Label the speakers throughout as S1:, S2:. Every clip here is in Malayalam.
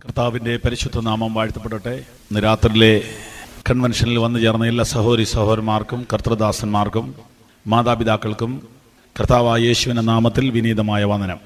S1: കർത്താവിന്റെ പരിശുദ്ധ നാമം വാഴ്ത്തപ്പെടട്ടെ ഇന്ന് രാത്രിയിലെ കൺവെൻഷനിൽ വന്നു ചേർന്ന എല്ലാ സഹോദരി സഹോദരന്മാർക്കും കർത്തൃദാസന്മാർക്കും മാതാപിതാക്കൾക്കും കർത്താവായ യേശുവിന്റെ നാമത്തിൽ വിനീതമായ വന്ദനം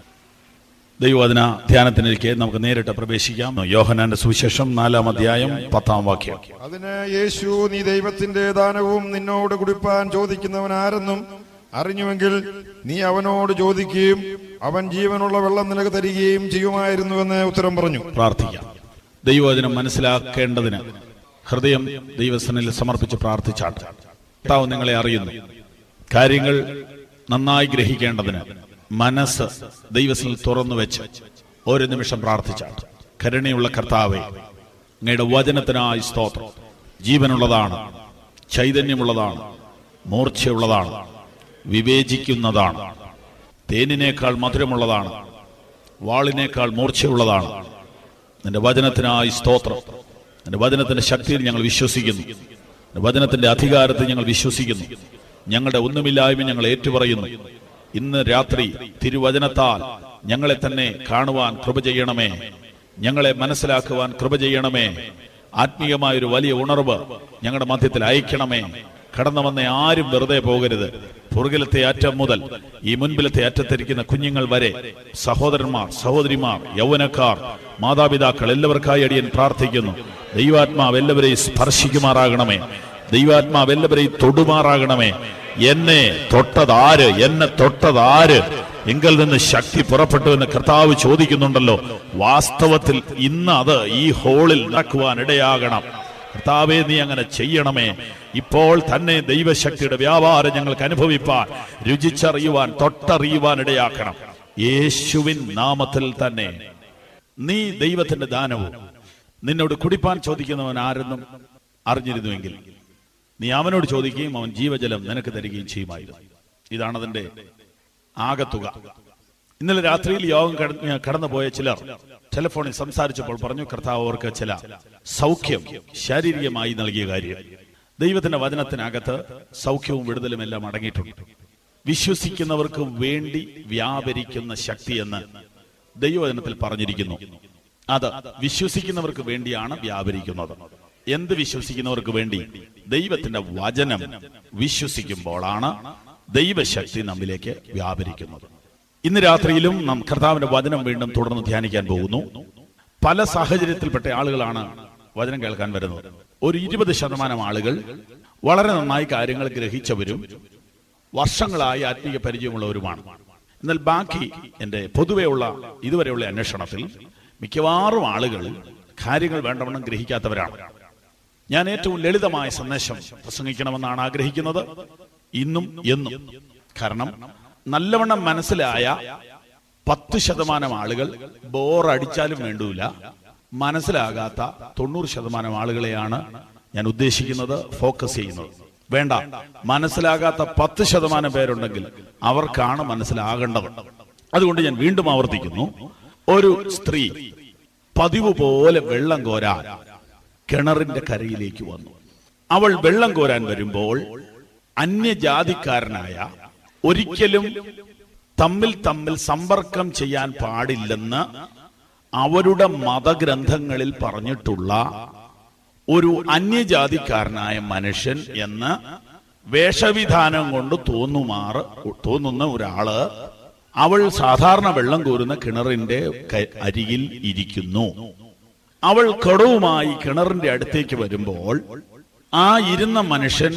S1: ദൈവവചന ധ്യാനത്തിനിരിക്കെ നമുക്ക് നേരിട്ട് പ്രവേശിക്കാം യോഹനാന്റെ സുവിശേഷം നാലാം അധ്യായം പത്താം വാക്യം
S2: അതിന് യേശു നീ ദൈവത്തിന്റെ ദാനവും നിന്നോട് കുടിപ്പാൻ ചോദിക്കുന്നവൻ ആരെന്നും അറിഞ്ഞുവെങ്കിൽ നീ അവനോട് ചോദിക്കുകയും അവൻ ജീവനുള്ള വെള്ളം നിനക്ക് തരികയും ചെയ്യുമായിരുന്നുവെന്ന് ഉത്തരം പറഞ്ഞു
S1: പ്രാർത്ഥിക്കാം ദൈവവചനം മനസ്സിലാക്കേണ്ടതിന് ഹൃദയം ദൈവസനിൽ സമർപ്പിച്ച് പ്രാർത്ഥിച്ചാട്ട് കർത്താവ് നിങ്ങളെ അറിയുന്നു കാര്യങ്ങൾ നന്നായി ഗ്രഹിക്കേണ്ടതിന് മനസ്സ് ദൈവസനിൽ തുറന്നു വെച്ച് ഒരു നിമിഷം പ്രാർത്ഥിച്ചാട്ട് കരുണയുള്ള കർത്താവെ അങ്ങയുടെ വചനത്തിനായി സ്തോത്രം ജീവനുള്ളതാണ് ചൈതന്യമുള്ളതാണ് മൂർച്ചയുള്ളതാണ് വിവേചിക്കുന്നതാണ് തേനിനേക്കാൾ മധുരമുള്ളതാണ് വാളിനേക്കാൾ മൂർച്ചയുള്ളതാണ് നിന്റെ വചനത്തിനായി സ്തോത്രം നിന്റെ വചനത്തിന്റെ ശക്തിയിൽ ഞങ്ങൾ വിശ്വസിക്കുന്നു നിന്റെ വചനത്തിന്റെ അധികാരത്തിൽ ഞങ്ങൾ വിശ്വസിക്കുന്നു ഞങ്ങളുടെ ഒന്നുമില്ലായ്മ ഞങ്ങൾ ഏറ്റുപറയുന്നു ഇന്ന് രാത്രി തിരുവചനത്താൽ ഞങ്ങളെ തന്നെ കാണുവാൻ കൃപ ചെയ്യണമേ ഞങ്ങളെ മനസ്സിലാക്കുവാൻ കൃപ ചെയ്യണമേ ആത്മീയമായ ഒരു വലിയ ഉണർവ് ഞങ്ങളുടെ മധ്യത്തിൽ അയക്കണമേ കടന്നു വന്ന ആരും വെറുതെ പോകരുത് പുറകിലത്തെ അറ്റം മുതൽ ഈ മുൻപിലത്തെ അറ്റത്തിരിക്കുന്ന കുഞ്ഞുങ്ങൾ വരെ സഹോദരന്മാർ സഹോദരിമാർ യൗവനക്കാർ മാതാപിതാക്കൾ എല്ലാവർക്കായി അടിയൻ പ്രാർത്ഥിക്കുന്നു ദൈവാത്മാവ് എല്ലാവരെയും സ്പർശിക്കുമാറാകണമേ ദൈവാത്മാവ് എല്ലാവരെയും തൊടുമാറാകണമേ എന്നെ തൊട്ടതാര് എന്നെ തൊട്ടതാര് എങ്കിൽ നിന്ന് ശക്തി പുറപ്പെട്ടു എന്ന് കർത്താവ് ചോദിക്കുന്നുണ്ടല്ലോ വാസ്തവത്തിൽ ഇന്ന് അത് ഈ ഹോളിൽ നടക്കുവാൻ ഇടയാകണം കർത്താവെ നീ അങ്ങനെ ചെയ്യണമേ ഇപ്പോൾ തന്നെ ദൈവശക്തിയുടെ വ്യാപാരം ഞങ്ങൾക്ക് അനുഭവിപ്പാൻ രുചിച്ചറിയുവാൻ തൊട്ടറിയുവാൻ ഇടയാക്കണം യേശുവിൻ നാമത്തിൽ തന്നെ നീ ദൈവത്തിന്റെ ദാനവും നിന്നോട് കുടിപ്പാൻ ചോദിക്കുന്നവൻ ആരെന്നും അറിഞ്ഞിരുന്നുവെങ്കിൽ നീ അവനോട് ചോദിക്കുകയും അവൻ ജീവജലം നിനക്ക് തരികയും ചെയ്യുമായിരുന്നു ഇതാണ് അതിന്റെ ആകത്തുക ഇന്നലെ രാത്രിയിൽ യോഗം കടന്ന് കടന്നുപോയ ചിലർ ടെലിഫോണിൽ സംസാരിച്ചപ്പോൾ പറഞ്ഞു കർത്താവ് അവർക്ക് ചില സൗഖ്യം ശാരീരികമായി നൽകിയ കാര്യം ദൈവത്തിന്റെ വചനത്തിനകത്ത് സൗഖ്യവും വിടുതലും എല്ലാം അടങ്ങിയിട്ടുണ്ട് വിശ്വസിക്കുന്നവർക്ക് വേണ്ടി വ്യാപരിക്കുന്ന ശക്തി എന്ന് ദൈവവചനത്തിൽ പറഞ്ഞിരിക്കുന്നു അത് വിശ്വസിക്കുന്നവർക്ക് വേണ്ടിയാണ് വ്യാപരിക്കുന്നത് എന്ത് വിശ്വസിക്കുന്നവർക്ക് വേണ്ടി ദൈവത്തിന്റെ വചനം വിശ്വസിക്കുമ്പോഴാണ് ദൈവശക്തി നമ്മിലേക്ക് വ്യാപരിക്കുന്നത് ഇന്ന് രാത്രിയിലും നാം കർത്താവിന്റെ വചനം വീണ്ടും തുടർന്ന് ധ്യാനിക്കാൻ പോകുന്നു പല സാഹചര്യത്തിൽപ്പെട്ട ആളുകളാണ് വചനം കേൾക്കാൻ വരുന്നത് ഒരു ഇരുപത് ശതമാനം ആളുകൾ വളരെ നന്നായി കാര്യങ്ങൾ ഗ്രഹിച്ചവരും വർഷങ്ങളായി ആത്മീയ പരിചയമുള്ളവരുമാണ് എന്നാൽ ബാക്കി എന്റെ പൊതുവെയുള്ള ഇതുവരെയുള്ള അന്വേഷണത്തിൽ മിക്കവാറും ആളുകൾ കാര്യങ്ങൾ വേണ്ടവണ്ണം ഗ്രഹിക്കാത്തവരാണ് ഞാൻ ഏറ്റവും ലളിതമായ സന്ദേശം പ്രസംഗിക്കണമെന്നാണ് ആഗ്രഹിക്കുന്നത് ഇന്നും എന്നും കാരണം നല്ലവണ്ണം മനസ്സിലായ പത്ത് ശതമാനം ആളുകൾ ബോറടിച്ചാലും വേണ്ടൂല മനസ്സിലാകാത്ത തൊണ്ണൂറ് ശതമാനം ആളുകളെയാണ് ഞാൻ ഉദ്ദേശിക്കുന്നത് ഫോക്കസ് ചെയ്യുന്നത് വേണ്ട മനസ്സിലാകാത്ത പത്ത് ശതമാനം പേരുണ്ടെങ്കിൽ അവർക്കാണ് മനസ്സിലാകേണ്ടത് അതുകൊണ്ട് ഞാൻ വീണ്ടും ആവർത്തിക്കുന്നു ഒരു സ്ത്രീ പതിവ് പോലെ വെള്ളം കോരാൻ കിണറിന്റെ കരയിലേക്ക് വന്നു അവൾ വെള്ളം കോരാൻ വരുമ്പോൾ അന്യജാതിക്കാരനായ ഒരിക്കലും തമ്മിൽ തമ്മിൽ സമ്പർക്കം ചെയ്യാൻ പാടില്ലെന്ന് അവരുടെ മതഗ്രന്ഥങ്ങളിൽ പറഞ്ഞിട്ടുള്ള ഒരു അന്യജാതിക്കാരനായ മനുഷ്യൻ എന്ന് വേഷവിധാനം കൊണ്ട് തോന്നുമാറ് തോന്നുന്ന ഒരാള് അവൾ സാധാരണ വെള്ളം കോരുന്ന കിണറിന്റെ ക- അരികിൽ ഇരിക്കുന്നു അവൾ കടവുമായി കിണറിന്റെ അടുത്തേക്ക് വരുമ്പോൾ ആ ഇരുന്ന മനുഷ്യൻ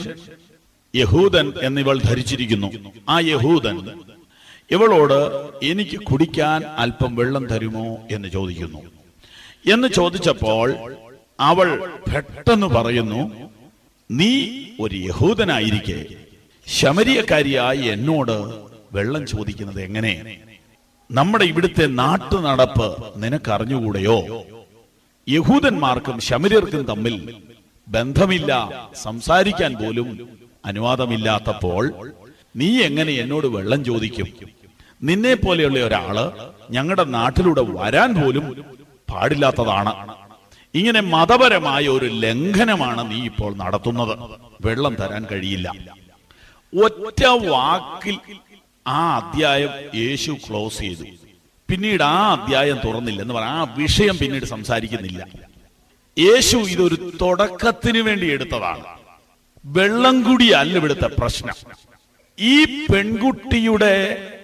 S1: യഹൂദൻ എന്നിവൾ ധരിച്ചിരിക്കുന്നു ആ യഹൂദൻ ഇവളോട് എനിക്ക് കുടിക്കാൻ അല്പം വെള്ളം തരുമോ എന്ന് ചോദിക്കുന്നു എന്ന് ചോദിച്ചപ്പോൾ അവൾ പെട്ടെന്ന് പറയുന്നു നീ ഒരു യഹൂദനായിരിക്കെ ശമരിയക്കാരിയായി എന്നോട് വെള്ളം ചോദിക്കുന്നത് എങ്ങനെ നമ്മുടെ ഇവിടുത്തെ നാട്ടു നടപ്പ് നിനക്കറിഞ്ഞുകൂടെയോ യഹൂദന്മാർക്കും ശമര്യർക്കും തമ്മിൽ ബന്ധമില്ല സംസാരിക്കാൻ പോലും അനുവാദമില്ലാത്തപ്പോൾ നീ എങ്ങനെ എന്നോട് വെള്ളം ചോദിക്കും നിന്നെ പോലെയുള്ള ഒരാള് ഞങ്ങളുടെ നാട്ടിലൂടെ വരാൻ പോലും പാടില്ലാത്തതാണ് ഇങ്ങനെ മതപരമായ ഒരു ലംഘനമാണ് നീ ഇപ്പോൾ നടത്തുന്നത് വെള്ളം തരാൻ കഴിയില്ല ഒറ്റ വാക്കിൽ ആ അധ്യായം യേശു ക്ലോസ് ചെയ്തു പിന്നീട് ആ അധ്യായം തുറന്നില്ല എന്ന് പറഞ്ഞാൽ ആ വിഷയം പിന്നീട് സംസാരിക്കുന്നില്ല യേശു ഇതൊരു തുടക്കത്തിന് വേണ്ടി എടുത്തതാണ് വെള്ളം കുടിയല്ല ഇവിടുത്തെ പ്രശ്നം ഈ പെൺകുട്ടിയുടെ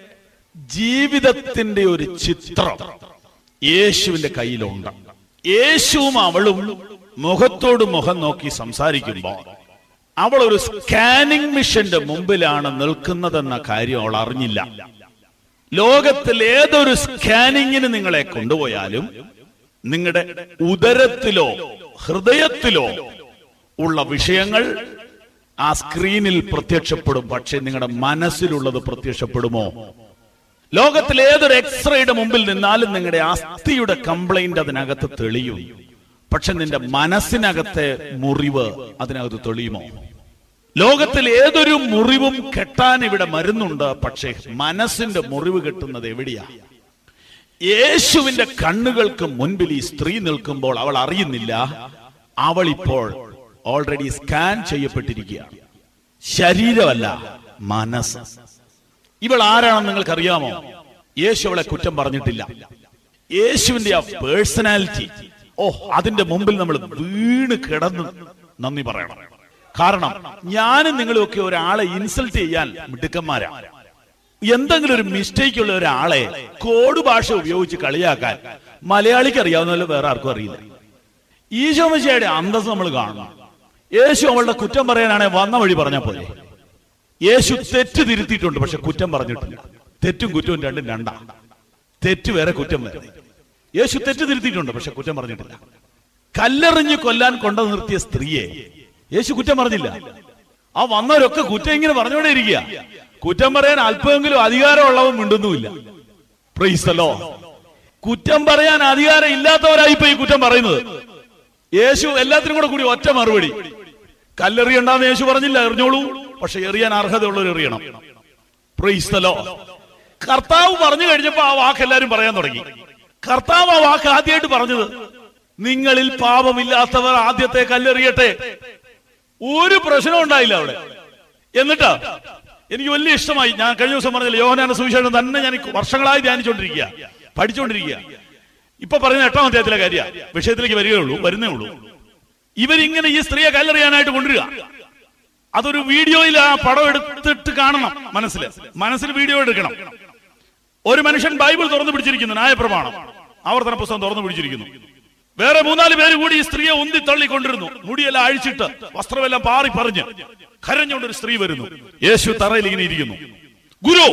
S1: ജീവിതത്തിന്റെ ഒരു ചിത്രം യേശുവിന്റെ കയ്യിലുണ്ട് യേശുവും അവളും മുഖത്തോട് മുഖം നോക്കി സംസാരിക്കുമ്പോൾ അവൾ ഒരു സ്കാനിംഗ് മിഷന്റെ മുമ്പിലാണ് നിൽക്കുന്നതെന്ന കാര്യം അവൾ അറിഞ്ഞില്ല ലോകത്തിൽ ഏതൊരു സ്കാനിങ്ങിന് നിങ്ങളെ കൊണ്ടുപോയാലും നിങ്ങളുടെ ഉദരത്തിലോ ഹൃദയത്തിലോ ഉള്ള വിഷയങ്ങൾ ആ സ്ക്രീനിൽ പ്രത്യക്ഷപ്പെടും പക്ഷെ നിങ്ങളുടെ മനസ്സിലുള്ളത് പ്രത്യക്ഷപ്പെടുമോ ലോകത്തിൽ ഏതൊരു എക്സ്റേയുടെ മുമ്പിൽ നിന്നാലും നിങ്ങളുടെ അസ്ഥിയുടെ കംപ്ലൈന്റ് അതിനകത്ത് തെളിയും പക്ഷെ നിന്റെ മനസ്സിനകത്തെ മുറിവ് അതിനകത്ത് തെളിയുമോ ലോകത്തിൽ ഏതൊരു മുറിവും കെട്ടാൻ ഇവിടെ മരുന്നുണ്ട് പക്ഷേ മനസ്സിന്റെ മുറിവ് കെട്ടുന്നത് എവിടെയാ യേശുവിന്റെ കണ്ണുകൾക്ക് മുൻപിൽ ഈ സ്ത്രീ നിൽക്കുമ്പോൾ അവൾ അറിയുന്നില്ല അവൾ ഇപ്പോൾ ഓൾറെഡി സ്കാൻ ചെയ്യപ്പെട്ടിരിക്കുകയാണ് ശരീരമല്ല മനസ്സ് ഇവൾ ആരാണെന്ന് നിങ്ങൾക്ക് അറിയാമോ യേശു അവളെ കുറ്റം പറഞ്ഞിട്ടില്ല യേശുവിന്റെ ആ പേഴ്സണാലിറ്റി ഓ അതിന്റെ മുമ്പിൽ നമ്മൾ വീണ് കിടന്ന് നന്ദി പറയണം കാരണം ഞാനും നിങ്ങളുമൊക്കെ ഒരാളെ ഇൻസൾട്ട് ചെയ്യാൻ മിടുക്കന്മാരാ എന്തെങ്കിലും ഒരു മിസ്റ്റേക്ക് ഉള്ള ഒരാളെ കോഡ് ഭാഷ ഉപയോഗിച്ച് കളിയാക്കാൻ മലയാളിക്ക് അറിയാവുന്നല്ലോ വേറെ ആർക്കും അറിയില്ല ഈശോമശയുടെ അന്തസ് നമ്മൾ കാണണം യേശു അവളുടെ കുറ്റം പറയാനാണെ വന്ന വഴി പറഞ്ഞാൽ പോലെ യേശു തെറ്റ് തിരുത്തിയിട്ടുണ്ട് പക്ഷെ കുറ്റം പറഞ്ഞിട്ടില്ല തെറ്റും കുറ്റവും രണ്ടും രണ്ടാ തെറ്റ് വേറെ കുറ്റം വേറെ യേശു തെറ്റ് തിരുത്തിയിട്ടുണ്ട് പക്ഷെ കുറ്റം പറഞ്ഞിട്ടില്ല കല്ലെറിഞ്ഞ് കൊല്ലാൻ കൊണ്ടു നിർത്തിയ സ്ത്രീയെ യേശു കുറ്റം പറഞ്ഞില്ല ആ വന്നവരൊക്കെ കുറ്റം ഇങ്ങനെ പറഞ്ഞുകൊണ്ടേ ഇരിക്കുക കുറ്റം പറയാൻ അല്പമെങ്കിലും അധികാരമുള്ളവൻ മിണ്ടുന്നുമില്ല പ്രൈസ്തലോ കുറ്റം പറയാൻ അധികാരം ഇല്ലാത്തവരായി ഇപ്പൊ ഈ കുറ്റം പറയുന്നത് യേശു എല്ലാത്തിനും കൂടെ കൂടി ഒറ്റ മറുപടി കല്ലെറിയണ്ടെന്ന് യേശു പറഞ്ഞില്ല എറിഞ്ഞോളൂ പക്ഷെ എറിയാൻ അർഹതയുള്ളവർ എറിയണം പ്രൈസ്തലോ കർത്താവ് പറഞ്ഞു കഴിഞ്ഞപ്പോ ആ വാക്ക് എല്ലാരും പറയാൻ തുടങ്ങി കർത്താവ് ആ വാക്ക് ആദ്യമായിട്ട് പറഞ്ഞത് നിങ്ങളിൽ പാപമില്ലാത്തവർ ആദ്യത്തെ കല്ലെറിയട്ടെ ഒരു പ്രശ്നം ഉണ്ടായില്ല അവിടെ എന്നിട്ടാ എനിക്ക് വലിയ ഇഷ്ടമായി ഞാൻ കഴിഞ്ഞ ദിവസം പറഞ്ഞില്ല യോഹനാന സുവിശേഷം തന്നെ ഞാൻ വർഷങ്ങളായി ധ്യാനിച്ചുകൊണ്ടിരിക്കുക പഠിച്ചുകൊണ്ടിരിക്കുക ഇപ്പൊ പറയുന്ന എട്ടാം അധ്യായത്തിലെ കാര്യ വിഷയത്തിലേക്ക് വരികയുള്ളൂ വരുന്നേ ഉള്ളൂ ഇവരിങ്ങനെ ഈ സ്ത്രീയെ കല്ലെറിയാനായിട്ട് കൊണ്ടുവരിക അതൊരു വീഡിയോയിൽ ആ പടം എടുത്തിട്ട് കാണണം മനസ്സിൽ മനസ്സിൽ വീഡിയോ എടുക്കണം ഒരു മനുഷ്യൻ ബൈബിൾ തുറന്നു പിടിച്ചിരിക്കുന്നു ന്യായപ്രമാണം ആവർത്തന പുസ്തകം തുറന്നു പിടിച്ചിരിക്കുന്നു വേറെ മൂന്നാല് പേര് കൂടി ഈ സ്ത്രീയെ ഉന്തി തള്ളിക്കൊണ്ടിരുന്നു മുടിയെല്ലാം അഴിച്ചിട്ട് വസ്ത്രമെല്ലാം പാറി പറഞ്ഞ് കരഞ്ഞുകൊണ്ട് ഒരു സ്ത്രീ വരുന്നു യേശു തറയിൽ ഇങ്ങനെ ഇരിക്കുന്നു ഗുരു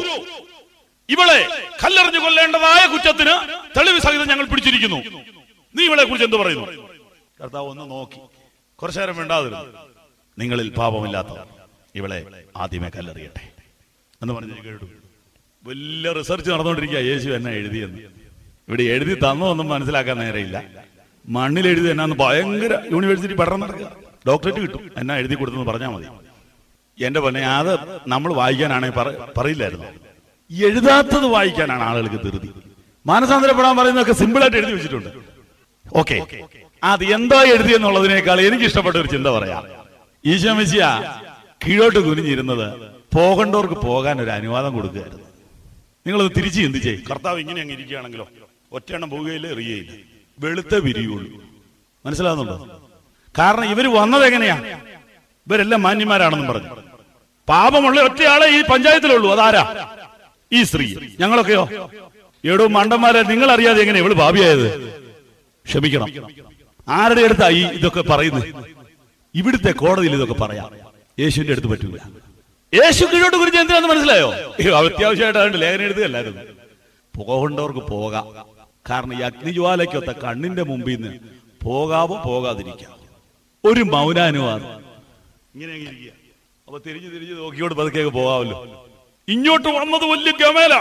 S1: ഇവളെ കല്ലെറിഞ്ഞു കൊല്ലേണ്ടതായ കുറ്റത്തിന് തെളിവ് സഹിതം ഞങ്ങൾ പിടിച്ചിരിക്കുന്നു നീ ഇവളെ കുറിച്ച് എന്ത് പറയുന്നു കർത്താവ് ഒന്ന് നോക്കി കുറച്ചു നേരം വേണ്ടാതിരുന്നു നിങ്ങളിൽ പാപമില്ലാത്തവർ ഇവളെ ആദ്യമേ കല്ലെറിയട്ടെ എന്ന് പറഞ്ഞ് കേട്ടു വലിയ റിസർച്ച് നടന്നുകൊണ്ടിരിക്കുക യേശു എന്നെ എഴുതിയെന്ന് ഇവിടെ എഴുതി തന്നതൊന്നും മനസ്സിലാക്കാൻ നേരെയില്ല മണ്ണിൽ എഴുതി എന്നാന്ന് ഭയങ്കര യൂണിവേഴ്സിറ്റി പഠനം നടക്കുക ഡോക്ടറേറ്റ് കിട്ടും എന്നാ എഴുതി കൊടുത്തെന്ന് പറഞ്ഞാൽ മതി എന്റെ പൊന്നെ അത് നമ്മൾ വായിക്കാനാണെങ്കിൽ പറ- പറയില്ലായിരുന്നു എഴുതാത്തത് വായിക്കാനാണ് ആളുകൾക്ക് ധൃതി മാനസാന്തരപ്പെടാൻ പറയുന്നതൊക്കെ സിമ്പിൾ ആയിട്ട് എഴുതി വെച്ചിട്ടുണ്ട് ഓക്കെ അത് എന്താ എഴുതിയെന്നുള്ളതിനേക്കാൾ എനിക്ക് ഇഷ്ടപ്പെട്ട ഒരു ചിന്ത പറയാം ഈശോമിശിയ കീഴോട്ട് കുനിഞ്ഞിരുന്നത് പോകണ്ടവർക്ക് പോകാൻ ഒരു അനുവാദം കൊടുക്കുകയായിരുന്നു നിങ്ങളത് തിരിച്ച് ചിന്തിച്ചേ കർത്താവ് ഇങ്ങനെ അങ്ങ് ഇരിക്കുകയാണെങ്കിലോ ഒറ്റയെണ്ണം പോവുകയില്ല എറിയുകയില്ല വെളുത്ത വിരിയുള്ളൂ മനസ്സിലാകുന്നുണ്ടോ കാരണം ഇവര് വന്നത് എങ്ങനെയാ ഇവരെല്ലാം മാന്യന്മാരാണെന്നും പറഞ്ഞു പാപമുള്ള ഒറ്റയാളെ ഈ പഞ്ചായത്തിലുള്ളൂ അതാരാ ഈ സ്ത്രീ ഞങ്ങളൊക്കെയോ എടോ മണ്ടന്മാരെ നിങ്ങൾ അറിയാതെ എങ്ങനെ ഇവള് ഭാവിയായത് ക്ഷമിക്കണം ആരുടെ അടുത്താ ഈ ഇതൊക്കെ പറയുന്നത് ഇവിടുത്തെ കോടതിയിൽ ഇതൊക്കെ പറയാം യേശുവിന്റെ അടുത്ത് പറ്റൂല യേശു കീഴോട്ട് കുറിച്ച് എന്തിനാന്ന് മനസ്സിലായോ അയ്യോ, അത്യാവശ്യമായിട്ട് അതുകൊണ്ട് ലേഖനം എഴുതുകയല്ലായിരുന്നു പോകേണ്ടവർക്ക് പോകാം കാരണം ഈ അഗ്നിജ്വാലയ്ക്കൊത്ത കണ്ണിന്റെ മുമ്പിൽ നിന്ന് പോകാവോ പോകാതിരിക്കാം ഒരു മൗനാനുവാദം ഇങ്ങനെ അങ്ങ് ഇരിക്കുക അപ്പൊ തിരിഞ്ഞു തിരിഞ്ഞു നോക്കിയോട് പതുക്കെ പോകാമല്ലോ ഇങ്ങോട്ട് വന്നത് വലിയ ഗമേല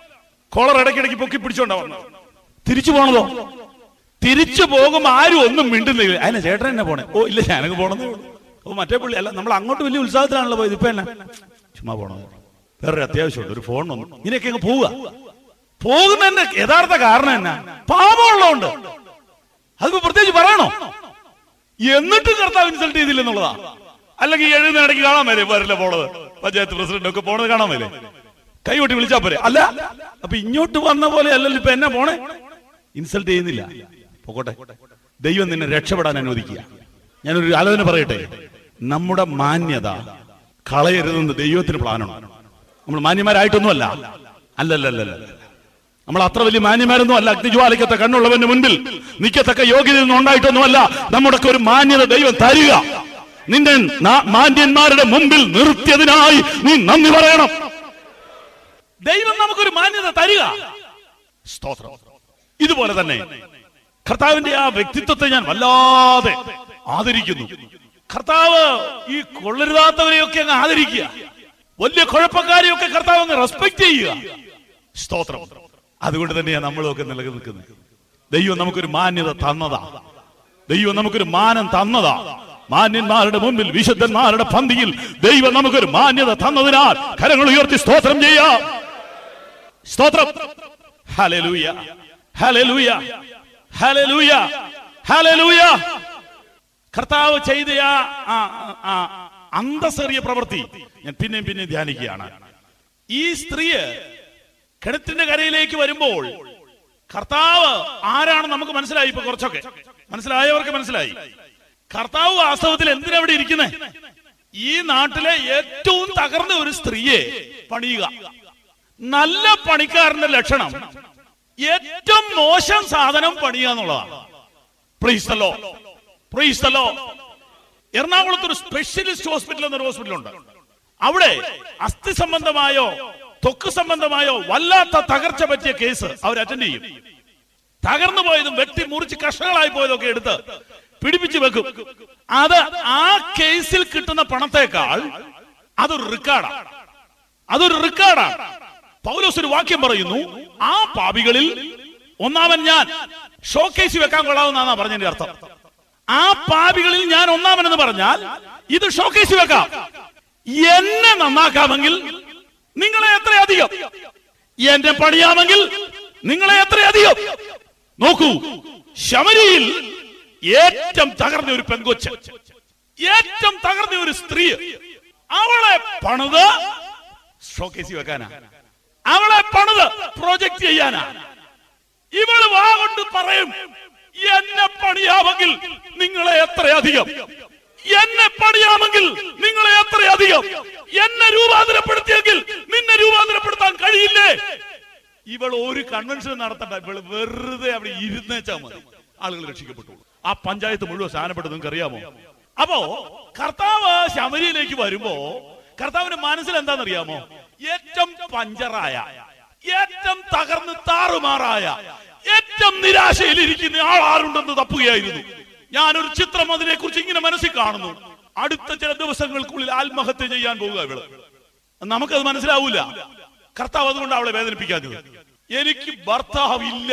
S1: കോളർ ഇടയ്ക്കിടയ്ക്ക് പൊക്കി പിടിച്ചോണ്ടാ വന്നത് തിരിച്ചു പോണതോ തിരിച്ചു പോകുമ്പോ ആരും ഒന്നും മിണ്ടുന്നില്ല അതിനെ ചേട്ടൻ എന്നെ പോണേ ഓ ഇല്ല ഞാനങ്ങ് പോണെന്നേ ഉള്ളൂ ഓ മറ്റേ പുള്ളി അല്ല നമ്മൾ അങ്ങോട്ട് വലിയ ഉത്സാഹത്തിലാണല്ലോ പോയത് ഇപ്പൊ എന്നാ ചുമ്മാ പോണത് വേറൊരു അത്യാവശ്യമുണ്ട് ഒരു ഫോൺ വന്നു ഇങ്ങനെയൊക്കെ അങ്ങ് പോവുക പോകുന്നതിന്റെ യഥാർത്ഥ കാരണം എന്നാ പാപമുള്ളതുകൊണ്ട് അതിപ്പോ പ്രത്യേകിച്ച് പറയണോ എന്നിട്ട് കർത്താവ് ഇൻസൾട്ട് ചെയ്തില്ലെന്നുള്ളതാ അല്ലെങ്കിൽ എഴുതുന്ന ഇടയ്ക്ക് കാണാൻ മേലെ വരില്ല പോണത് പഞ്ചായത്ത് പ്രസിഡന്റ് ഒക്കെ പോണത് കാണാൻ മേലെ കൈകൊട്ടി വിളിച്ചാ പോരെ അല്ല അപ്പൊ ഇങ്ങോട്ട് വന്ന പോലെ അല്ലല്ലോ ഇപ്പൊ എന്നെ പോണേ ഇൻസൾട്ട് ചെയ്യുന്നില്ല പോകട്ടെ ദൈവം നിന്നെ രക്ഷപ്പെടാൻ അനുവദിക്കുക ഞാനൊരു ആലോചന പറയട്ടെ നമ്മുടെ മാന്യത കളയരുതെന്ന് ദൈവത്തിന് പ്ലാനുണ്ട് നമ്മൾ മാന്യന്മാരായിട്ടൊന്നുമല്ല അല്ലല്ലല്ല നമ്മൾ അത്ര വലിയ മാന്യന്മാരൊന്നും അല്ല അഗ്നിജ്വാലിക്കത്തെ കണ്ണുള്ളവന്റെ മുൻപിൽ നിൽക്കത്തക്ക യോഗ്യതയൊന്നും ഉണ്ടായിട്ടൊന്നുമല്ല നമ്മുടെ ഒരു മാന്യത ദൈവം തരിക നിന്റെ നാ- മാന്യന്മാരുടെ മുമ്പിൽ നിർത്തിയതിനായി നീ നന്ദി പറയണം ദൈവം നമുക്കൊരു മാന്യത തരിക സ്തോത്രം ഇതുപോലെ തന്നെ കർത്താവിന്റെ ആ വ്യക്തിത്വത്തെ ഞാൻ വല്ലാതെ ആദരിക്കുന്നു കർത്താവ് ഈ കൊള്ളരുതാത്തവരെയൊക്കെ അങ്ങ് ആദരിക്കുക വലിയ കുഴപ്പക്കാരെയൊക്കെ കർത്താവ് അങ്ങ് റെസ്പെക്ട് ചെയ്യുക സ്തോത്രം അതുകൊണ്ട് തന്നെയാണ് നമ്മളൊക്കെ നിലനിൽക്കുന്നത് ദൈവം നമുക്കൊരു മാന്യത തന്നതാ ദൈവം നമുക്കൊരു മാനം തന്നതാ മാന്യന്മാരുടെ മുൻപിൽ വിശുദ്ധന്മാരുടെ പന്തിയിൽ ദൈവം നമുക്കൊരു മാന്യത തന്നതിനാൽ കരങ്ങൾ ഉയർത്തി സ്തോത്രം ചെയ്യാം സ്തോത്രം ഹല്ലേലൂയ ഹല്ലേലൂയ ഹല്ലേലൂയ ഹല്ലേലൂയ കർത്താവ് ചെയ്ത ആ ആ- ആ അന്തസ്സേറിയ പ്രവൃത്തി ഞാൻ പിന്നെയും പിന്നെയും ധ്യാനിക്കുകയാണ് ഈ സ്ത്രീയെ കിണറ്റിന്റെ കരയിലേക്ക് വരുമ്പോൾ കർത്താവ് ആരാണെന്ന് നമുക്ക് മനസ്സിലായി ഇപ്പൊ കുറച്ചൊക്കെ മനസ്സിലായവർക്ക് മനസ്സിലായി കർത്താവ് വാസ്തവത്തിൽ എന്തിനവിടെ ഇരിക്കുന്നേ ഈ നാട്ടിലെ ഏറ്റവും തകർന്ന ഒരു സ്ത്രീയെ പണിയുക നല്ല പണിക്കാരന്റെ ലക്ഷണം ഏറ്റവും മോശം സാധനം പണിയുക എന്നുള്ളതാണ് പ്രീസ്തല്ലോ പ്രീസ്തല്ലോ എറണാകുളത്ത് ഒരു സ്പെഷ്യലിസ്റ്റ് ഹോസ്പിറ്റൽ എന്നൊരു ഹോസ്പിറ്റലുണ്ട് അവിടെ അസ്ഥി സംബന്ധമായോ ത്വക്ക് സംബന്ധമായോ വല്ലാത്ത തകർച്ച പറ്റിയ കേസ് അവർ അറ്റൻഡ് ചെയ്യും തകർന്നു പോയതും വെട്ടി മുറിച്ച് കഷ്ണങ്ങളായി പോയതൊക്കെ എടുത്ത് പിടിപ്പിച്ചു വെക്കും അത് ആ കേസിൽ കിട്ടുന്ന പണത്തേക്കാൾ അതൊരു റിക്കാർഡാണ് അതൊരു റിക്കാർഡാണ് പൗലോസ് ഒരു വാക്യം പറയുന്നു ആ പാപികളിൽ ഒന്നാമൻ ഞാൻ ഷോക്കേസ് വെക്കാൻ കൊള്ളാവുന്നാണ് പറഞ്ഞതിന്റെ അർത്ഥം ആ പാപികളിൽ ഞാൻ ഒന്നാമൻ എന്ന് പറഞ്ഞാൽ ഇത് ഷോക്കേസ് വെക്കാം എന്നെ നന്നാക്കാമെങ്കിൽ നിങ്ങളെ എത്രയധികം എന്നെ പണിയാമെങ്കിൽ നിങ്ങളെ എത്രയധികം നോക്കൂ ശമരിയിൽ ഏറ്റവും തകർന്ന ഒരു പെങ്കൊച്ച് ഏറ്റവും തകർന്ന ഒരു സ്ത്രീ അവളെ പണിത് ഷോക്കേസി വെക്കാനാ അവളെ പണിത് പ്രൊജക്ട് ചെയ്യാനാ ഇവള് വാ കൊണ്ട് പറയും എന്നെ പണിയാമെങ്കിൽ നിങ്ങളെ എത്രയധികം എന്നെ പണിയാമെങ്കിൽ നിങ്ങളെ എത്രയധികം എന്നെ രൂപാന്തരപ്പെടുത്തിയെങ്കിൽ നിന്നെ രൂപാന്തരപ്പെടുത്താൻ കഴിയില്ലേ ഇവൾ ഒരു കൺവെൻഷൻ നടത്തണ്ട ഇവള് വെറുതെ അവിടെ ഇരുന്നേച്ചാ മതി ആളുകൾ രക്ഷിക്കപ്പെട്ടു ആ പഞ്ചായത്ത് മുഴുവൻ സ്ഥാനപ്പെട്ടത് നിങ്ങൾക്ക് അറിയാമോ അപ്പോ കർത്താവ് ശമരിയിലേക്ക് വരുമ്പോ കർത്താവിന്റെ മനസ്സിൽ എന്താണെന്നറിയാമോ ഏറ്റവും പഞ്ചറായ ഏറ്റവും തകർന്ന് താറുമാറായ ഏറ്റവും നിരാശയിലിരിക്കുന്ന ആൾ ആരുണ്ടെന്ന് തപ്പുകയായിരുന്നു ഞാനൊരു ചിത്രം അതിനെ കുറിച്ച് ഇങ്ങനെ മനസ്സിൽ കാണുന്നു അടുത്ത ചില ദിവസങ്ങൾക്കുള്ളിൽ ആത്മഹത്യ ചെയ്യാൻ പോവുക ഇവള് നമുക്കത് മനസ്സിലാവൂല കർത്താവ് അതുകൊണ്ട് അവളെ വേദനിപ്പിക്കാഞ്ഞത് എനിക്ക് ഭർത്താവില്ല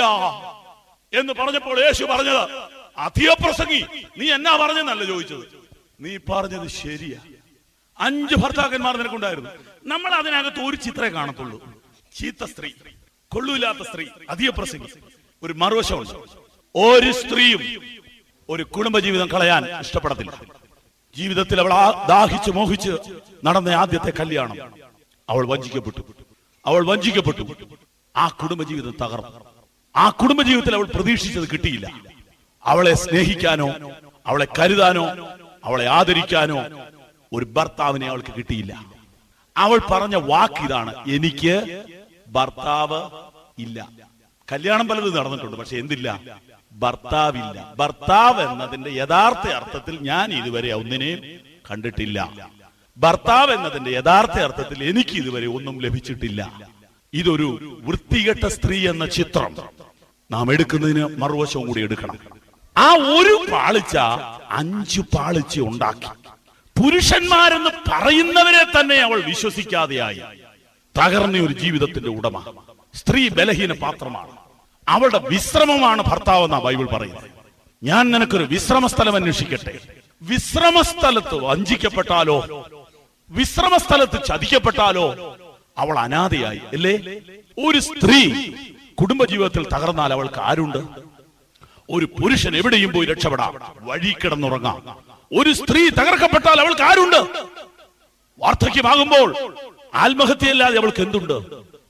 S1: എന്ന് പറഞ്ഞപ്പോൾ യേശു പറഞ്ഞത് അധിക പ്രസംഗി നീ എന്നാ പറഞ്ഞെന്നല്ല ചോദിച്ചത് നീ പറഞ്ഞത് ശരിയാ അഞ്ച് ഭർത്താക്കന്മാർ നിനക്കുണ്ടായിരുന്നു നമ്മൾ അതിനകത്ത് ഒരു ചിത്രേ കാണത്തുള്ളൂ ചീത്ത സ്ത്രീ കൊള്ളൂലാത്ത സ്ത്രീ അധിക പ്രസംഗി ഒരു മറുവശമുണ്ട് ഒരു സ്ത്രീയും ഒരു കുടുംബജീവിതം കളയാൻ ഇഷ്ടപ്പെടത്തില്ല ജീവിതത്തിൽ അവൾ ആ- ദാഹിച്ച് മോഹിച്ച് നടന്ന ആദ്യത്തെ കല്യാണം അവൾ വഞ്ചിക്കപ്പെട്ടു അവൾ വഞ്ചിക്കപ്പെട്ടു ആ കുടുംബജീവിതം തകർന്നു ആ കുടുംബജീവിതത്തിൽ അവൾ പ്രതീക്ഷിച്ചത് കിട്ടിയില്ല അവളെ സ്നേഹിക്കാനോ അവളെ കരുതാനോ അവളെ ആദരിക്കാനോ ഒരു ഭർത്താവിനെ അവൾക്ക് കിട്ടിയില്ല അവൾ പറഞ്ഞ വാക്ക് ഇതാണ് എനിക്ക് ഭർത്താവ് ഇല്ല കല്യാണം പലതും നടന്നിട്ടുണ്ട് പക്ഷെ എന്തില്ല ഭർത്താവില്ല ഭർത്താവ് എന്നതിന്റെ യഥാർത്ഥ അർത്ഥത്തിൽ ഞാൻ ഇതുവരെ ഒന്നിനെയും കണ്ടിട്ടില്ല ഭർത്താവ് എന്നതിന്റെ യഥാർത്ഥ അർത്ഥത്തിൽ എനിക്ക് ഇതുവരെ ഒന്നും ലഭിച്ചിട്ടില്ല ഇതൊരു വൃത്തികെട്ട സ്ത്രീ എന്ന ചിത്രം നാം എടുക്കുന്നതിന് മറുവശവും കൂടി എടുക്കണം ആ ഒരു പാളിച്ച അഞ്ചു പാളിച്ച ഉണ്ടാക്കി പുരുഷന്മാരെന്ന് പറയുന്നവരെ തന്നെ അവൾ വിശ്വസിക്കാതെയായി തകർന്ന ഒരു ജീവിതത്തിന്റെ ഉടമ സ്ത്രീ ബലഹീന പാത്രമാണ് അവളുടെ വിശ്രമമാണ് ഭർത്താവ് എന്നാ ബൈബിൾ പറയുന്നത് ഞാൻ നിനക്കൊരു വിശ്രമ സ്ഥലം അന്വേഷിക്കട്ടെ വിശ്രമ സ്ഥലത്ത് വഞ്ചിക്കപ്പെട്ടാലോ വിശ്രമ സ്ഥലത്ത് ചതിക്കപ്പെട്ടാലോ അവൾ അനാഥയായി അല്ലേ ഒരു സ്ത്രീ കുടുംബജീവിതത്തിൽ തകർന്നാൽ അവൾക്ക് ആരുണ്ട് ഒരു പുരുഷൻ എവിടെയും പോയി രക്ഷപ്പെടാം വഴി കിടന്നുറങ്ങാം ഒരു സ്ത്രീ തകർക്കപ്പെട്ടാൽ അവൾക്ക് ആരുണ്ട് വാർദ്ധക്യമാകുമ്പോൾ ആത്മഹത്യയല്ലാതെ അവൾക്ക് എന്തുണ്ട്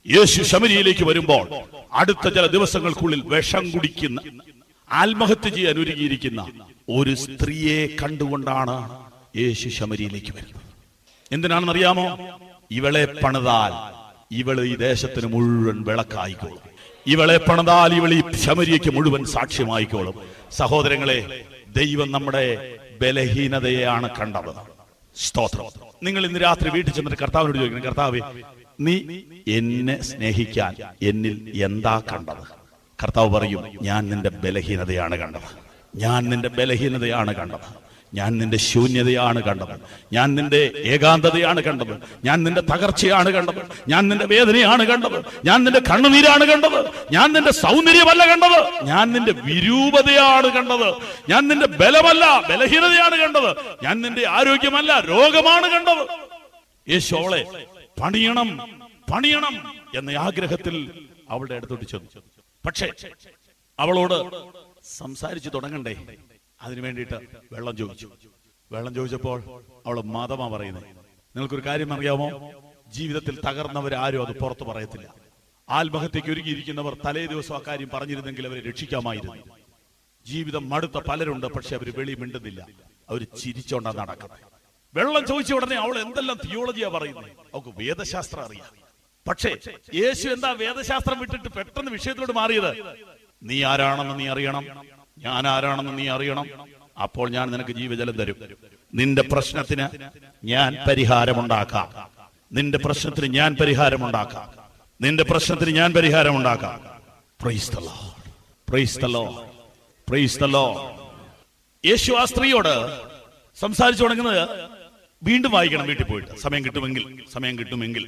S1: യേശു ശമരിയിലേക്ക് വരുമ്പോൾ അടുത്ത ചില ദിവസങ്ങൾക്കുള്ളിൽ വിഷം കുടിക്കുന്ന ആത്മഹത്യ ചെയ്യാൻ ഒരുങ്ങിയിരിക്കുന്ന ഒരു സ്ത്രീയെ കണ്ടുകൊണ്ടാണ് യേശു ശമരിയിലേക്ക് വരുന്നത് എന്തിനാണെന്നറിയാമോ ഇവളെ പണിതാൽ ഇവള് ഈ ദേശത്തിന് മുഴുവൻ വിളക്കായിക്കോളും ഇവളെ പണിതാൽ ഇവൾ ഈ ശമരിയയ്ക്ക് മുഴുവൻ സാക്ഷ്യമായിക്കോളും സഹോദരങ്ങളെ ദൈവം നമ്മുടെ ബലഹീനതയെയാണ് കണ്ടത് സ്തോത്രം നിങ്ങൾ ഇന്ന് രാത്രി വീട്ടിൽ ചെന്നിട്ട് കർത്താവിനോട് ചോദിക്കണം കർത്താവേ നീ എന്നെ സ്നേഹിക്കാൻ എന്നിൽ എന്താ കണ്ടത് കർത്താവ് പറയും ഞാൻ നിന്റെ ബലഹീനതയാണ് കണ്ടത് ഞാൻ നിന്റെ ബലഹീനതയാണ് കണ്ടത് ഞാൻ നിന്റെ ശൂന്യതയാണ് കണ്ടത് ഞാൻ നിന്റെ ഏകാന്തതയാണ് കണ്ടത് ഞാൻ നിന്റെ തകർച്ചയാണ് കണ്ടത് ഞാൻ നിന്റെ വേദനയാണ് കണ്ടത് ഞാൻ നിന്റെ കണ്ണുനീരാണ് കണ്ടത് ഞാൻ നിന്റെ സൗന്ദര്യമല്ല കണ്ടത് ഞാൻ നിന്റെ വിരൂപതയാണ് കണ്ടത് ഞാൻ നിന്റെ ബലമല്ല ബലഹീനതയാണ് കണ്ടത് ഞാൻ നിന്റെ ആരോഗ്യമല്ല രോഗമാണ് കണ്ടത് യേശു അവളെ പണിയണം പണിയണം എന്ന ആഗ്രഹത്തിൽ അവളുടെ അടുത്തോട്ട് ചെന്നു പക്ഷേ അവളോട് സംസാരിച്ചു തുടങ്ങണ്ടേ അതിനു വേണ്ടിയിട്ട് വെള്ളം ചോദിച്ചു വെള്ളം ചോദിച്ചപ്പോൾ അവൾ മതമാ പറയുന്നത് നിങ്ങൾക്കൊരു കാര്യം അറിയാമോ ജീവിതത്തിൽ തകർന്നവരാരും അത് പുറത്തു പറയത്തില്ല ആത്മഹത്യക്ക് ഒരുങ്ങിയിരിക്കുന്നവർ തലേ ദിവസം ആ കാര്യം പറഞ്ഞിരുന്നെങ്കിൽ അവരെ രക്ഷിക്കാമായിരുന്നു ജീവിതം മടുത്ത പലരുണ്ട് പക്ഷെ അവർ വെളി മിണ്ടുന്നില്ല അവർ ചിരിച്ചോണ്ടാ നടക്കുന്നത് വെള്ളം ചോദിച്ച ഉടനെ അവൾ എന്തെല്ലാം തിയോളജിയാ പറയുന്നത് അവൾക്ക് വേദശാസ്ത്രം അറിയാം പക്ഷേ യേശു എന്താ വേദശാസ്ത്രം വിട്ടിട്ട് പെട്ടെന്ന് വിഷയത്തിലോട്ട് മാറിയത് നീ ആരാണെന്ന് നീ അറിയണം ഞാൻ ആരാണെന്ന് നീ അറിയണം അപ്പോൾ ഞാൻ നിനക്ക് ജീവജലം തരും നിന്റെ പ്രശ്നത്തിന് ഞാൻ പരിഹാരമുണ്ടാക്കാം നിന്റെ പ്രശ്നത്തിന് ഞാൻ പരിഹാരമുണ്ടാക്കാം നിന്റെ പ്രശ്നത്തിന് ഞാൻ പരിഹാരമുണ്ടാക്കാം praise the Lord. Praise the Lord. Praise the Lord. Yesu ആ സ്ത്രീയോട് സംസാരിച്ചു തുടങ്ങുന്നത് വീണ്ടും വായിക്കണം വീട്ടിൽ പോയിട്ട് സമയം കിട്ടുമെങ്കിൽ സമയം കിട്ടുമെങ്കിൽ